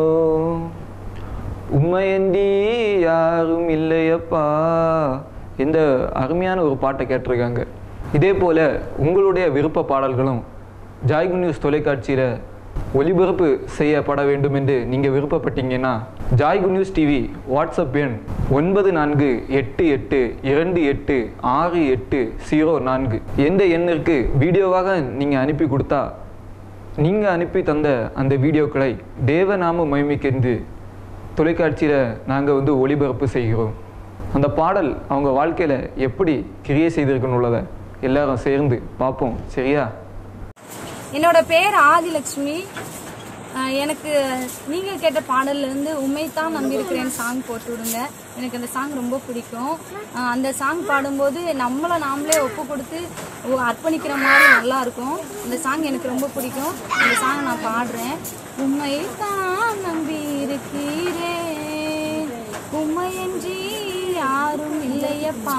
உண்மையண்டி யாரும் இல்லையப்பா இந்த அருமையான ஒரு பாட்டை கேட்டிருக்காங்க இதே போல உங்களுடைய விருப்ப பாடல்களும் ஜாய்கு நியூஸ் தொலைக்காட்சியில் ஒளிபரப்பு செய்யப்பட வேண்டும் என்று நீங்கள் விருப்பப்பட்டீங்கன்னா Joy good news TV WhatsApp எண் ஒன்பது நான்கு எட்டு எட்டு இரண்டு எட்டு ஆறு எட்டு ஜீரோ நான்கு எந்த எண்ணிற்கு வீடியோவாக நீங்கள் அனுப்பி கொடுத்தா நீங்கள் அனுப்பி தந்த அந்த வீடியோக்களை தேவநாம மகிமைக்கென்று தொலைக்காட்சியில் நாங்கள் வந்து ஒளிபரப்பு செய்கிறோம் அந்த பாடல் அவங்க வாழ்க்கையில் எப்படி கிரியை செய்திருக்குன்னு உள்ளதை எல்லாரும் சேர்ந்து பார்ப்போம் சரியா என்னோட பேர் ஆதிலட்சுமி அஹ் எனக்கு நீங்க கேட்ட பாடல்ல இருந்து உண்மைத்தான் நம்பியிருக்கிறேன் சாங் போட்டு விடுங்க எனக்கு அந்த சாங் ரொம்ப பிடிக்கும் அஹ் அந்த சாங் பாடும்போது நம்மளை நாமளே ஒப்பு கொடுத்து ஒ- அர்ப்பணிக்கிற மாதிரி நல்லா இருக்கும் அந்த சாங் எனக்கு ரொம்ப பிடிக்கும் அந்த சாங் நான் பாடுறேன் உண்மைத்தான் நம்பி இருக்கிறேன் உண்மையன்றி யாரும் இல்லையப்பா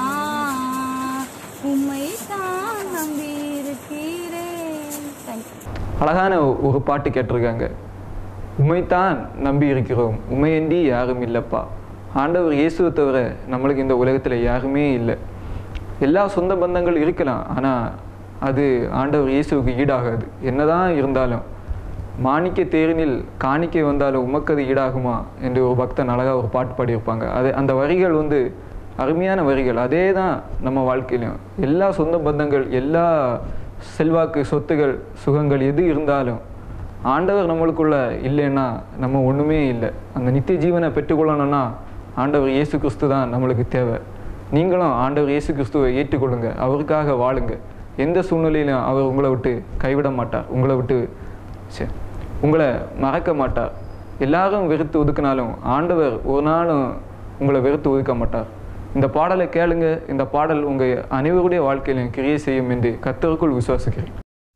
உண்மைத்தான் நம்பி இருக்கிறேன் தேங்க்யூ அழகான ஒரு பாட்டு கேட்டிருக்காங்க உண்மைத்தான் நம்பி இருக்கிறோம் உண்மையன்றி யாரும் இல்லைப்பா ஆண்டவர் இயேசுவை தவிர நம்மளுக்கு இந்த உலகத்தில் யாருமே இல்லை எல்லா சொந்த பந்தங்கள் இருக்கலாம் ஆனால் அது ஆண்டவர் இயேசுவுக்கு ஈடாகாது என்னதான் இருந்தாலும் மாணிக்க தேரினில் காணிக்கை வந்தாலும் உமக்கது ஈடாகுமா என்று ஒரு பக்தன் அழகாக ஒரு பாட்டு பாடியிருப்பாங்க அது அந்த வரிகள் வந்து அருமையான வரிகள் அதே தான் நம்ம வாழ்க்கையிலும் எல்லா சொந்த பந்தங்கள் எல்லா செல்வாக்கு சொத்துகள் சுகங்கள் எது இருந்தாலும் ஆண்டவர் நம்மளுக்குள்ள இல்லைன்னா நம்ம ஒன்றுமே இல்லை அந்த நித்திய ஜீவனை பெற்றுக்கொள்ளணும்னா ஆண்டவர் இயேசு கிறிஸ்து தான் நம்மளுக்கு தேவை நீங்களும் ஆண்டவர் இயேசு கிறிஸ்துவை ஏற்றுக்கொள்ளுங்க அவருக்காக வாழுங்க எந்த சூழ்நிலையிலும் அவர் உங்களை விட்டு கைவிட மாட்டார் உங்களை விட்டு ச்சே, உங்களை மறக்க மாட்டார் எல்லாரும் வெறுத்து ஒதுக்கினாலும் ஆண்டவர் ஒரு நாளும் உங்களை வெறுத்து ஒதுக்க மாட்டார் இந்த பாடலை கேளுங்க இந்த பாடல் உங்கள் அனைவருடைய வாழ்க்கையிலும் கிரியை செய்யும் என்று கத்தருக்குள் விசுவாசிக்கிறேன்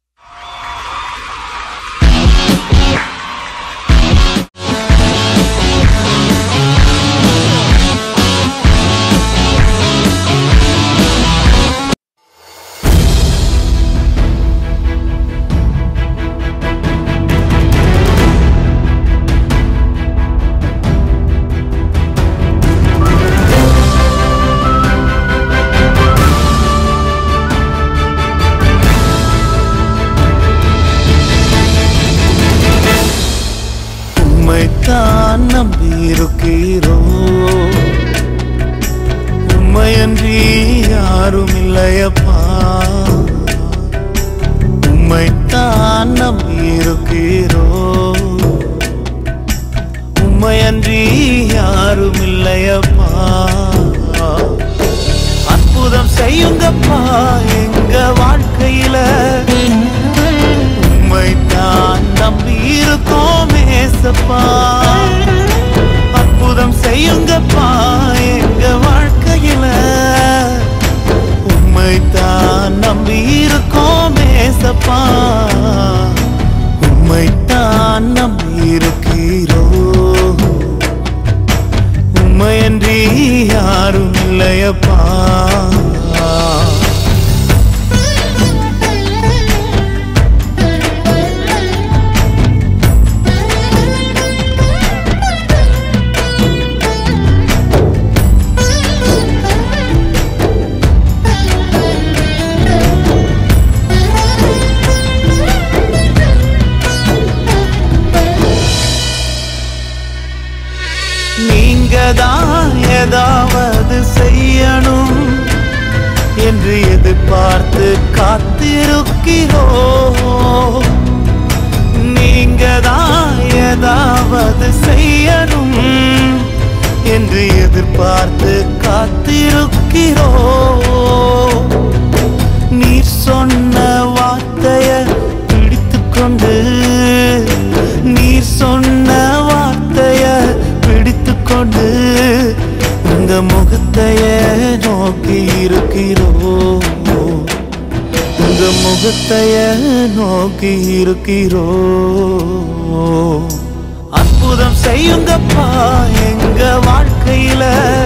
உம்மைத்தான் நம்பியிருக்கிறோ உம்மையன்றி யாரும் இல்லையப்பா உம்மைத்தான் நம்பியிருக்கிறோ உம்மையன்றி யாரும் இல்லையப்பா அற்புதம் செய்யுங்கப்பா எங்க வாழ்க்கையில உம்மைத்தான் நம்பி இருக்கோம் ஏசப்பா அற்புதம் செய்யுங்கப்பா எங்க வாழ்க்கையில உம்மைத்தான் நம்பி இருக்கோம் ஏசப்பா உம்மைத்தான் நம்பி இருக்கிறோ உம்மையன்றி யாரும் இல்லையப்பா நீங்க தான் ஏதாவது செய்யணும் என்று எதிர்பார்த்து காத்திருக்கிறோ நீங்க தான் ஏதாவது செய்யணும் என்று எதிர்பார்த்து காத்திருக்கிறோ நீர் சொன்ன வார்த்தைய பிடித்துக்கொண்டு நீர் சொன்ன வார்த்தைய பிடித்துக்கொண்டு உங்க முகத்தைய நோக்கி இருக்கிறோ உங்க முகத்தைய நோக்கி இருக்கிறோ அற்புதம் செய்யுங்கப்பா எங்க வாழ்க்கையில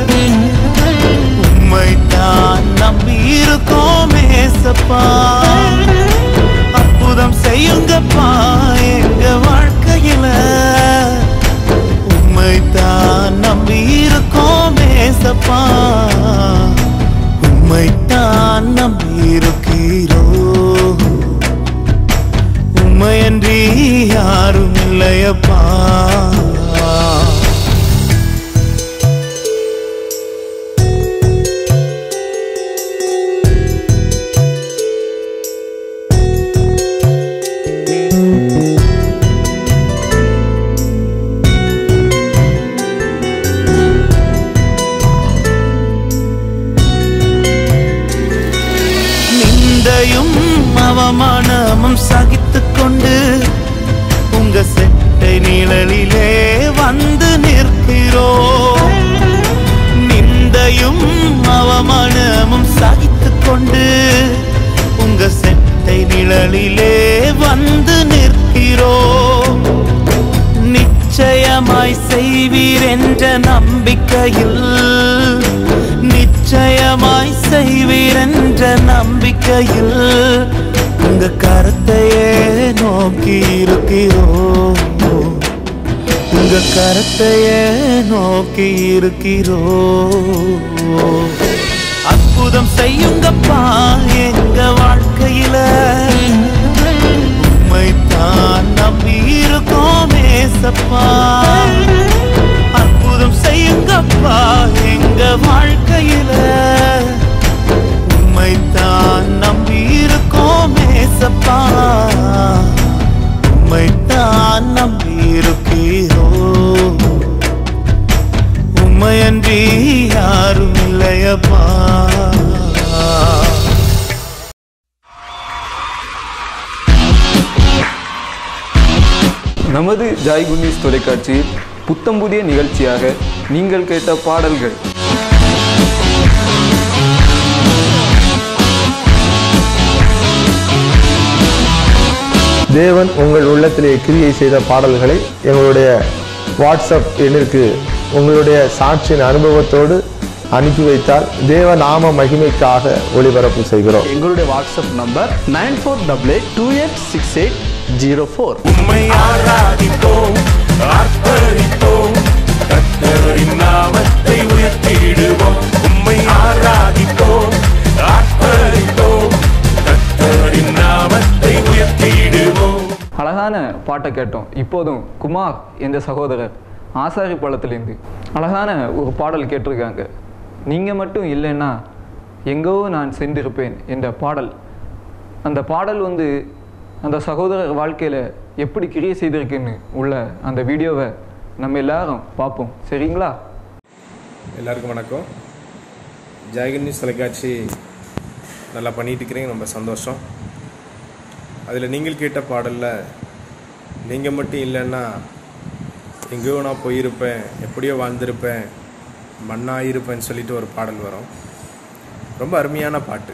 உம்மைத்தான் நம்பி இருக்கோம் ஏசப்பா அற்புதம் செய்யுங்கப்பா எங்க வாழ்க்கையில உம்மைத்தான் நம்பி இருக்கோம் ஏசப்பா உம்மைத்தான் நம்பி இருக்கிறோ உம்மையன்றி யார் யாரும் இல்லையப்பா நிந்தையும் அவமானமும் சகித்துக் கொண்டு உங்க செட்டை நிழலிலே வந்து நிற்கிறோம் நிந்தையும் அவமானமும் சகித்துக் கொண்டு உங்க செட்டை நிழலிலே வந்து நிற்கிறோம் நிச்சயமாய் செய்வீர் என்ற நம்பிக்கையில் நிச்சயமாய் செய்வீர் என்ற நம்பிக்கையில் உங்க கருத்தையே நோக்கி இருக்கிறோம் உங்க கருத்தையே நோக்கி இருக்கிறோம் அற்புதம் செய்யுங்கப்பா எங்க வாழ்க்கையில உம்மைத்தான் நம்பி இருக்கோம் ஏசப்பா அற்புதம் செய்யுங்கப்பா எங்க வாழ்க்கையில உம்மைத்தான் நம்பி இருக்கோம் ஏசப்பா உம்மைத்தான் நம்பி இருக்கிறோ உம்மையன்றி யாரும் இல்லையப்பா நமது ஜாய் குண்டீஸ் தொலைக்காட்சியில் புத்தம் புதிய நிகழ்ச்சியாக நீங்கள் கேட்ட பாடல்கள் தேவன் உங்கள் உள்ளத்திலே கிரியை செய்த பாடல்களை எங்களுடைய வாட்ஸ்அப் எண்ணிற்கு உங்களுடைய சாட்சியின் அனுபவத்தோடு அனுப்பி வைத்தால் தேவ நாம மகிமைக்காக ஒளிபரப்பு செய்கிறோம் எங்களுடைய WhatsApp number nine four double eight two eight six eight zero four உம்மை ஆராதிப்போம் ஆர்ப்பரிப்போம் கர்த்தரின் நாமத்தை உயர்த்திடுவோம் உம்மை ஆராதிப்போம் ஆர்ப்பரிப்போம் கர்த்தரின் நாமத்தை உயர்த்திடுவோம் அழகான பாட்டை கேட்டோம் இப்போதும் குமார் என்ற சகோதரர் ஆசாரி பழத்திலேருந்து அழகான ஒரு பாடல் கேட்டிருக்காங்க நீங்கள் மட்டும் இல்லைன்னா எங்கோ நான் சென்றிருப்பேன் என்ற பாடல் அந்த பாடல் வந்து அந்த சகோதரர் வாழ்க்கையில் எப்படி கிரியை செய்திருக்குன்னு உள்ள அந்த வீடியோவை நம்ம எல்லாரும் பார்ப்போம் சரிங்களா எல்லாருக்கும் வணக்கம் ஜெயகன் நியூஸ் தொலைக்காட்சி நல்லா பண்ணிட்டு இருக்கிறீங்க ரொம்ப சந்தோஷம் அதில் நீங்கள் கேட்ட பாடலில் நீங்கள் மட்டும் இல்லைன்னா எங்கேயோ நான் போயிருப்பேன் எப்படியோ வாழ்ந்திருப்பேன் மண்ணாக இருப்பேன்னு சொல்லிட்டு ஒரு பாடல் வரும் ரொம்ப அருமையான பாட்டு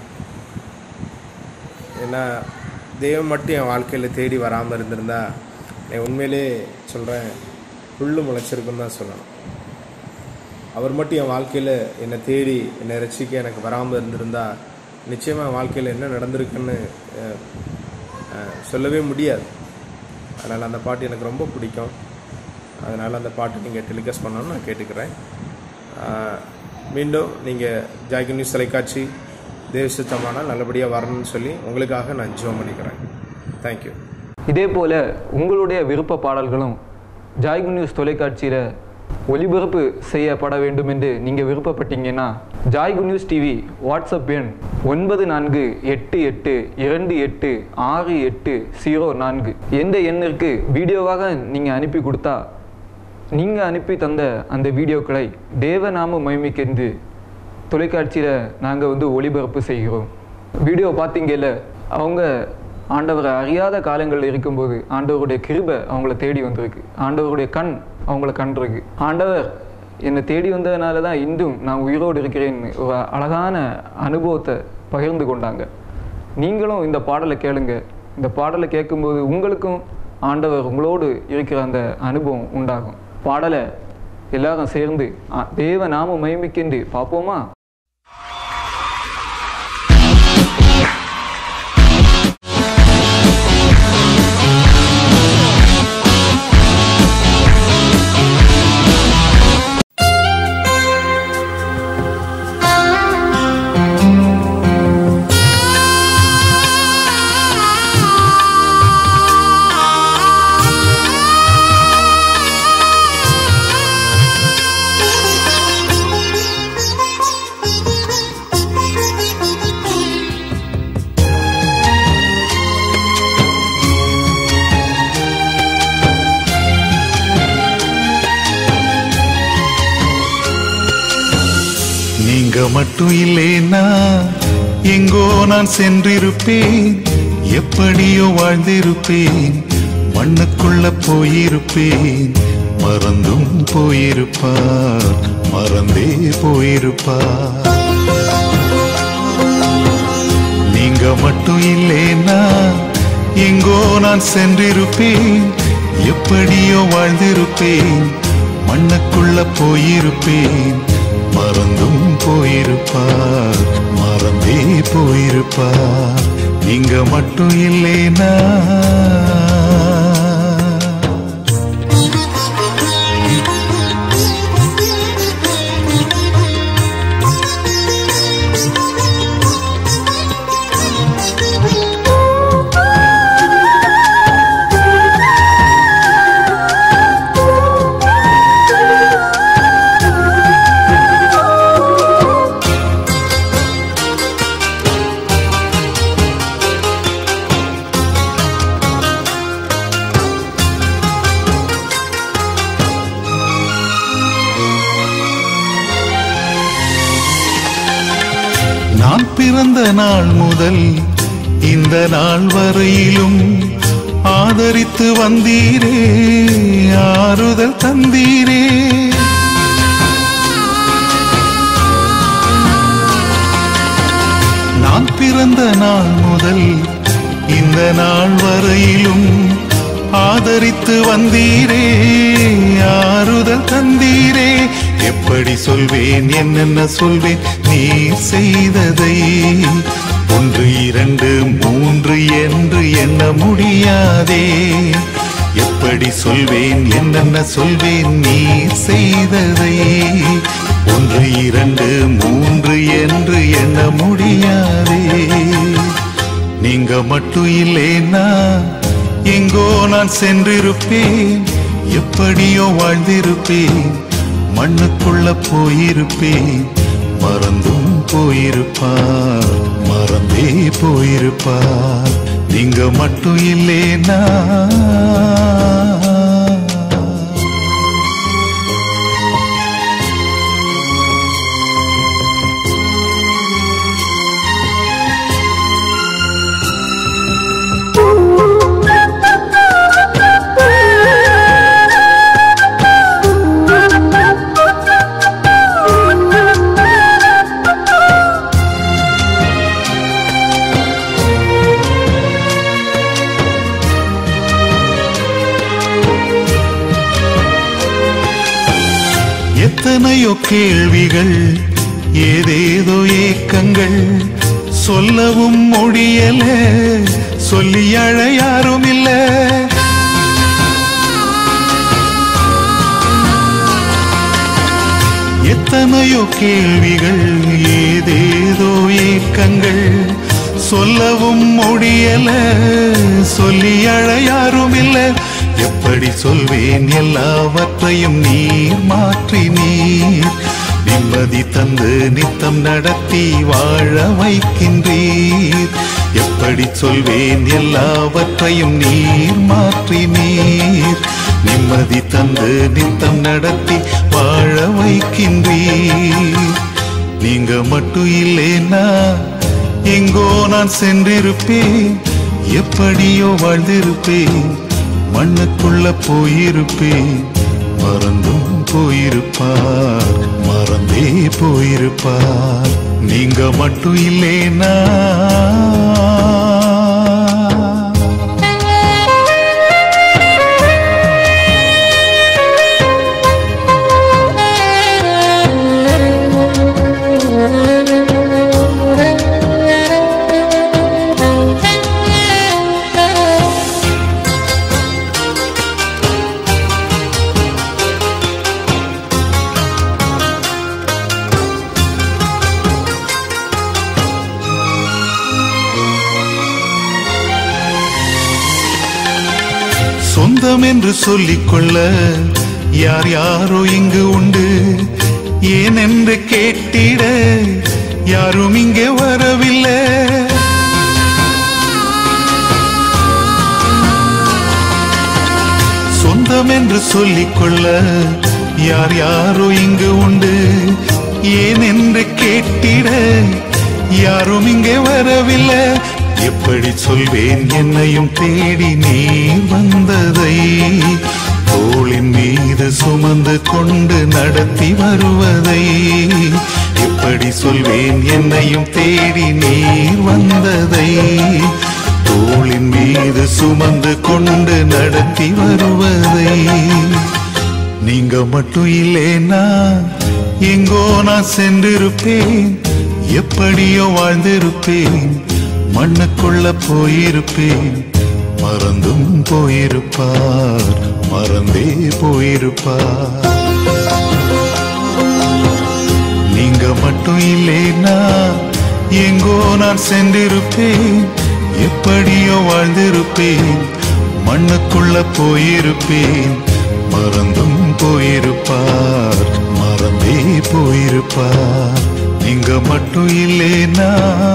ஏன்னா தெய்வம் மட்டும் என் வாழ்க்கையில் தேடி வராமல் இருந்திருந்தா நான் உண்மையிலே சொல்கிறேன் புல்லு முளைச்சிருக்குன்னு தான் சொல்லணும் அவர் மட்டும் என் வாழ்க்கையில் என்னை தேடி என்னை ரசிக்க எனக்கு வராமல் இருந்திருந்தா நிச்சயமாக என் வாழ்க்கையில் என்ன நடந்திருக்குன்னு அஹ், அஹ், சொல்லவே முடியாது அதனால் அந்த பாட்டு எனக்கு ரொம்ப பிடிக்கும் அதனால் அந்த பாட்டு நீங்கள் டெலிகாஸ்ட் பண்ணணும்னு நான் கேட்டுக்கிறேன் அஹ், மீண்டும் நீங்கள் ஜாக்கி நியூஸ் தொலைக்காட்சி தேவசுத்தமானால் நல்லபடியாக வரணும்னு சொல்லி உங்களுக்காக நான் ஜோம் பண்ணிக்கிறேன் தேங்க்யூ இதே போல் உங்களுடைய விருப்ப பாடல்களும் ஜாய்கு நியூஸ் தொலைக்காட்சியில் ஒளிபரப்பு செய்யப்பட வேண்டும் என்று நீங்கள் விருப்பப்பட்டீங்கன்னா ஜாய்கு நியூஸ் டிவி வாட்ஸ்அப் எண் ஒன்பது நான்கு எட்டு எட்டு இரண்டு எட்டு ஆறு எட்டு ஜீரோ நான்கு எந்த எண்ணிற்கு வீடியோவாக நீங்கள் அனுப்பி கொடுத்தா நீங்கள் அனுப்பி தந்த அந்த வீடியோக்களை தேவநாம மகிமைக்கென்று தொலைக்காட்சியில் நாங்கள் வந்து ஒளிபரப்பு செய்கிறோம் வீடியோ பார்த்தீங்கல்ல அவங்க ஆண்டவரை அறியாத காலங்களில் இருக்கும்போது ஆண்டவருடைய கிருபை அவங்கள தேடி வந்திருக்கு ஆண்டவருடைய கண் அவங்கள கண்டிருக்கு ஆண்டவர் என்னை தேடி வந்ததுனால தான் இன்றும் நான் உயிரோடு இருக்கிறேன்னு ஒரு அழகான அனுபவத்தை பகிர்ந்து கொண்டாங்க நீங்களும் இந்த பாடலை கேளுங்க இந்த பாடலை கேட்கும்போது உங்களுக்கும் ஆண்டவர் உங்களோடு இருக்கிற அந்த அனுபவம் உண்டாகும் பாடலை எல்லாரும் சேர்ந்து ஆ, தேவ நாம மகிமைக்கென்று பார்ப்போமா ஆ நீங்க மட்டும் இல்லேனா எங்கோ நான் சென்றிருப்பேன் எப்படியோ வாழ்ந்திருப்பேன் மண்ணுக்குள்ள போயிருப்பேன் மறந்தும் போயிருப்பார் மறந்தே போயிருப்பார் நீங்க மட்டும் இல்லேனா எங்கோ நான் சென்றிருப்பேன் எப்படியோ வாழ்ந்திருப்பேன் மண்ணுக்குள்ள போயிருப்பேன் மறந்தும் போயிருப்பார் மறந்தே போயிருப்பார் நீங்க மட்டும் இல்லேனா நான் பிறந்த நாள் முதல் இந்த நாள் வரையிலும் ஆதரித்து வந்தீரே ஆறுதல் தந்தீரே நான் பிறந்த நாள் முதல் இந்த நாள் வரையிலும் ஆதரித்து வந்தீரே ஆறுதல் தந்தீரே எப்படி சொல்வேன் என்னென்ன சொல்வேன் நீ செய்ததை ஒன்று இரண்டு மூன்று என்று எண்ண முடியாதே எப்படி சொல்வேன் என்னென்ன சொல்வேன் நீ செய்ததை ஒன்று இரண்டு மூன்று என்று எண்ண முடியாதே நீங்க மட்டும் இல்லேனா எங்கோ நான் சென்றிருப்பேன் எப்படியோ வாழ்ந்திருப்பேன் மண்ணுக்குள்ள போயிருப்பேன் மறந்தும் போயிருப்பார் மறந்தே போயிருப்பார் நீங்க மட்டும் இல்லேனா எத்தனையோ கேள்விகள் ஏதேதோ ஏக்கங்கள் சொல்லவும் முடியல சொல்லி அழ யாரும் இல்ல எத்தனையோ கேள்விகள் ஏதேதோ ஏக்கங்கள் சொல்லவும் முடியல சொல்லி அழ யாரும் இல்ல எப்படி சொல்வேன் எல்லாவற்றையும் நீர் மாற்றி நீர் நிம்மதி தந்து நித்தம் நடத்தி வாழ வைக்கின்றீர் எப்படி சொல்வேன் எல்லாவற்றையும் நீர் மாற்றி நீர் நிம்மதி தந்து நித்தம் நடத்தி வாழ வைக்கின்றீர் நீங்க மட்டும் இல்லேனா எங்கோ நான் சென்றிருப்பேன் எப்படியோ வாழ்ந்திருப்பேன் மண்ணுக்குள்ள போயிருப்பேன் மறந்தும் போயிருப்பார் மறந்தே போயிருப்பார் நீங்க மட்டும் இல்லேனா சொந்தம் என்று சொல்லிக்கொள்ள யார் யாரோ இங்கு உண்டு ஏன் என்று கேட்டிட யாரும் இங்கே வரவில்லை சொந்தம் என்று சொல்லிக்கொள்ள யார் யாரோ இங்கு உண்டு ஏன் என்று கேட்டிட யாரும் இங்கே வரவில்லை எப்படி சொல்வேன் என்னையும் தேடி நீ வந்ததை தோளின் மீது சுமந்து கொண்டு நடத்தி வருவதை எப்படி சொல்வேன் என்னையும் தேடி நீர் வந்ததை தோளின் மீது சுமந்து கொண்டு நடத்தி வருவதை நீங்க மட்டும் இல்லேனா எங்கோ நான் சென்றிருப்பேன் எப்படியோ வாழ்ந்திருப்பேன் மண்ணுக்குள்ள போயிருப்பேன் மறந்தும் போயிருப்பார் மறந்தே போயிருப்பார் நீங்க மட்டும் இல்லேனா எங்கோ நான் சென்றிருப்பேன் எப்படியோ வாழ்ந்திருப்பேன் மண்ணுக்குள்ள போயிருப்பேன் மறந்தும் போயிருப்பார் மறந்தே போயிருப்பார் நீங்க மட்டும் இல்லேனா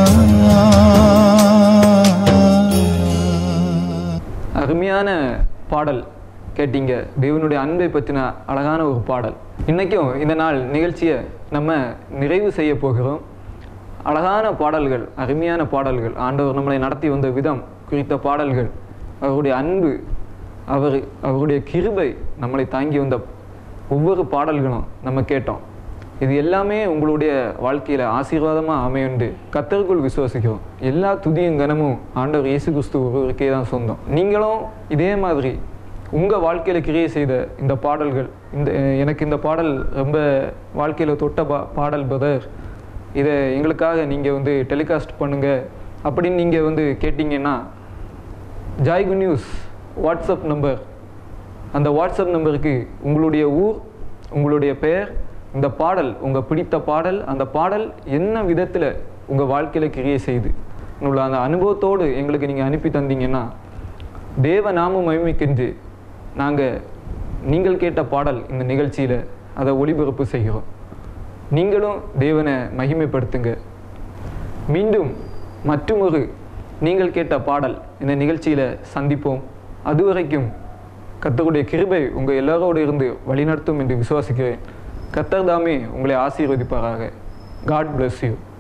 அருமையான பாடல் கேட்டீங்க தேவனுடைய அன்பை பற்றின அழகான ஒரு பாடல் இன்றைக்கும் இந்த நாள் நிகழ்ச்சியை நம்ம நிறைவு செய்ய போகிறோம் அழகான பாடல்கள் அருமையான பாடல்கள் ஆண்டவர் நம்மளை நடத்தி வந்த விதம் குறித்த பாடல்கள் அவருடைய அன்பு அவர் அவருடைய கிருபை நம்மளை தாங்கி வந்த ஒவ்வொரு பாடல்களும் நம்ம கேட்டோம் இது எல்லாமே உங்களுடைய வாழ்க்கையில் ஆசீர்வாதமாக அமையுண்டு கத்தருக்குள் விசுவாசிக்கிறோம் எல்லா துதியும் கனமும் ஆண்டவர் இயேசு கிறிஸ்து ஒருவருக்கே தான் சொந்தம் நீங்களும் இதே மாதிரி உங்கள் வாழ்க்கையில் கிரியை செய்த இந்த பாடல்கள் இந்த எனக்கு இந்த பாடல் ரொம்ப வாழ்க்கையில் தொட்ட பா பாடல் பிரதர் இதை எங்களுக்காக நீங்கள் வந்து டெலிகாஸ்ட் பண்ணுங்க அப்படின்னு நீங்கள் வந்து கேட்டிங்கன்னா Joy good news WhatsApp number அந்த வாட்ஸ்அப் நம்பருக்கு உங்களுடைய ஊர் உங்களுடைய பெயர் இந்த பாடல் உங்கள் பிடித்த பாடல் அந்த பாடல் என்ன விதத்தில் உங்கள் வாழ்க்கையில் கிரியை செய்து உள்ள அந்த அனுபவத்தோடு எங்களுக்கு நீங்கள் அனுப்பி தந்தீங்கன்னா தேவ நாம மகிமைக்கென்று நாங்கள் நீங்கள் கேட்ட பாடல் இந்த நிகழ்ச்சியில் அதை ஒளிபரப்பு செய்கிறோம் நீங்களும் தேவனை மகிமைப்படுத்துங்க மீண்டும் மற்றுமொரு நீங்கள் கேட்ட பாடல் இந்த நிகழ்ச்சியில் சந்திப்போம் அதுவரைக்கும் கர்த்தருடைய கிருபை உங்கள் எல்லாரோடு இருந்து வழிநடத்தும் என்று விசுவாசிக்கிறேன் கர்த்தர் தாமே உங்களை ஆசீர்வதிப்பாராக காட் bless யூ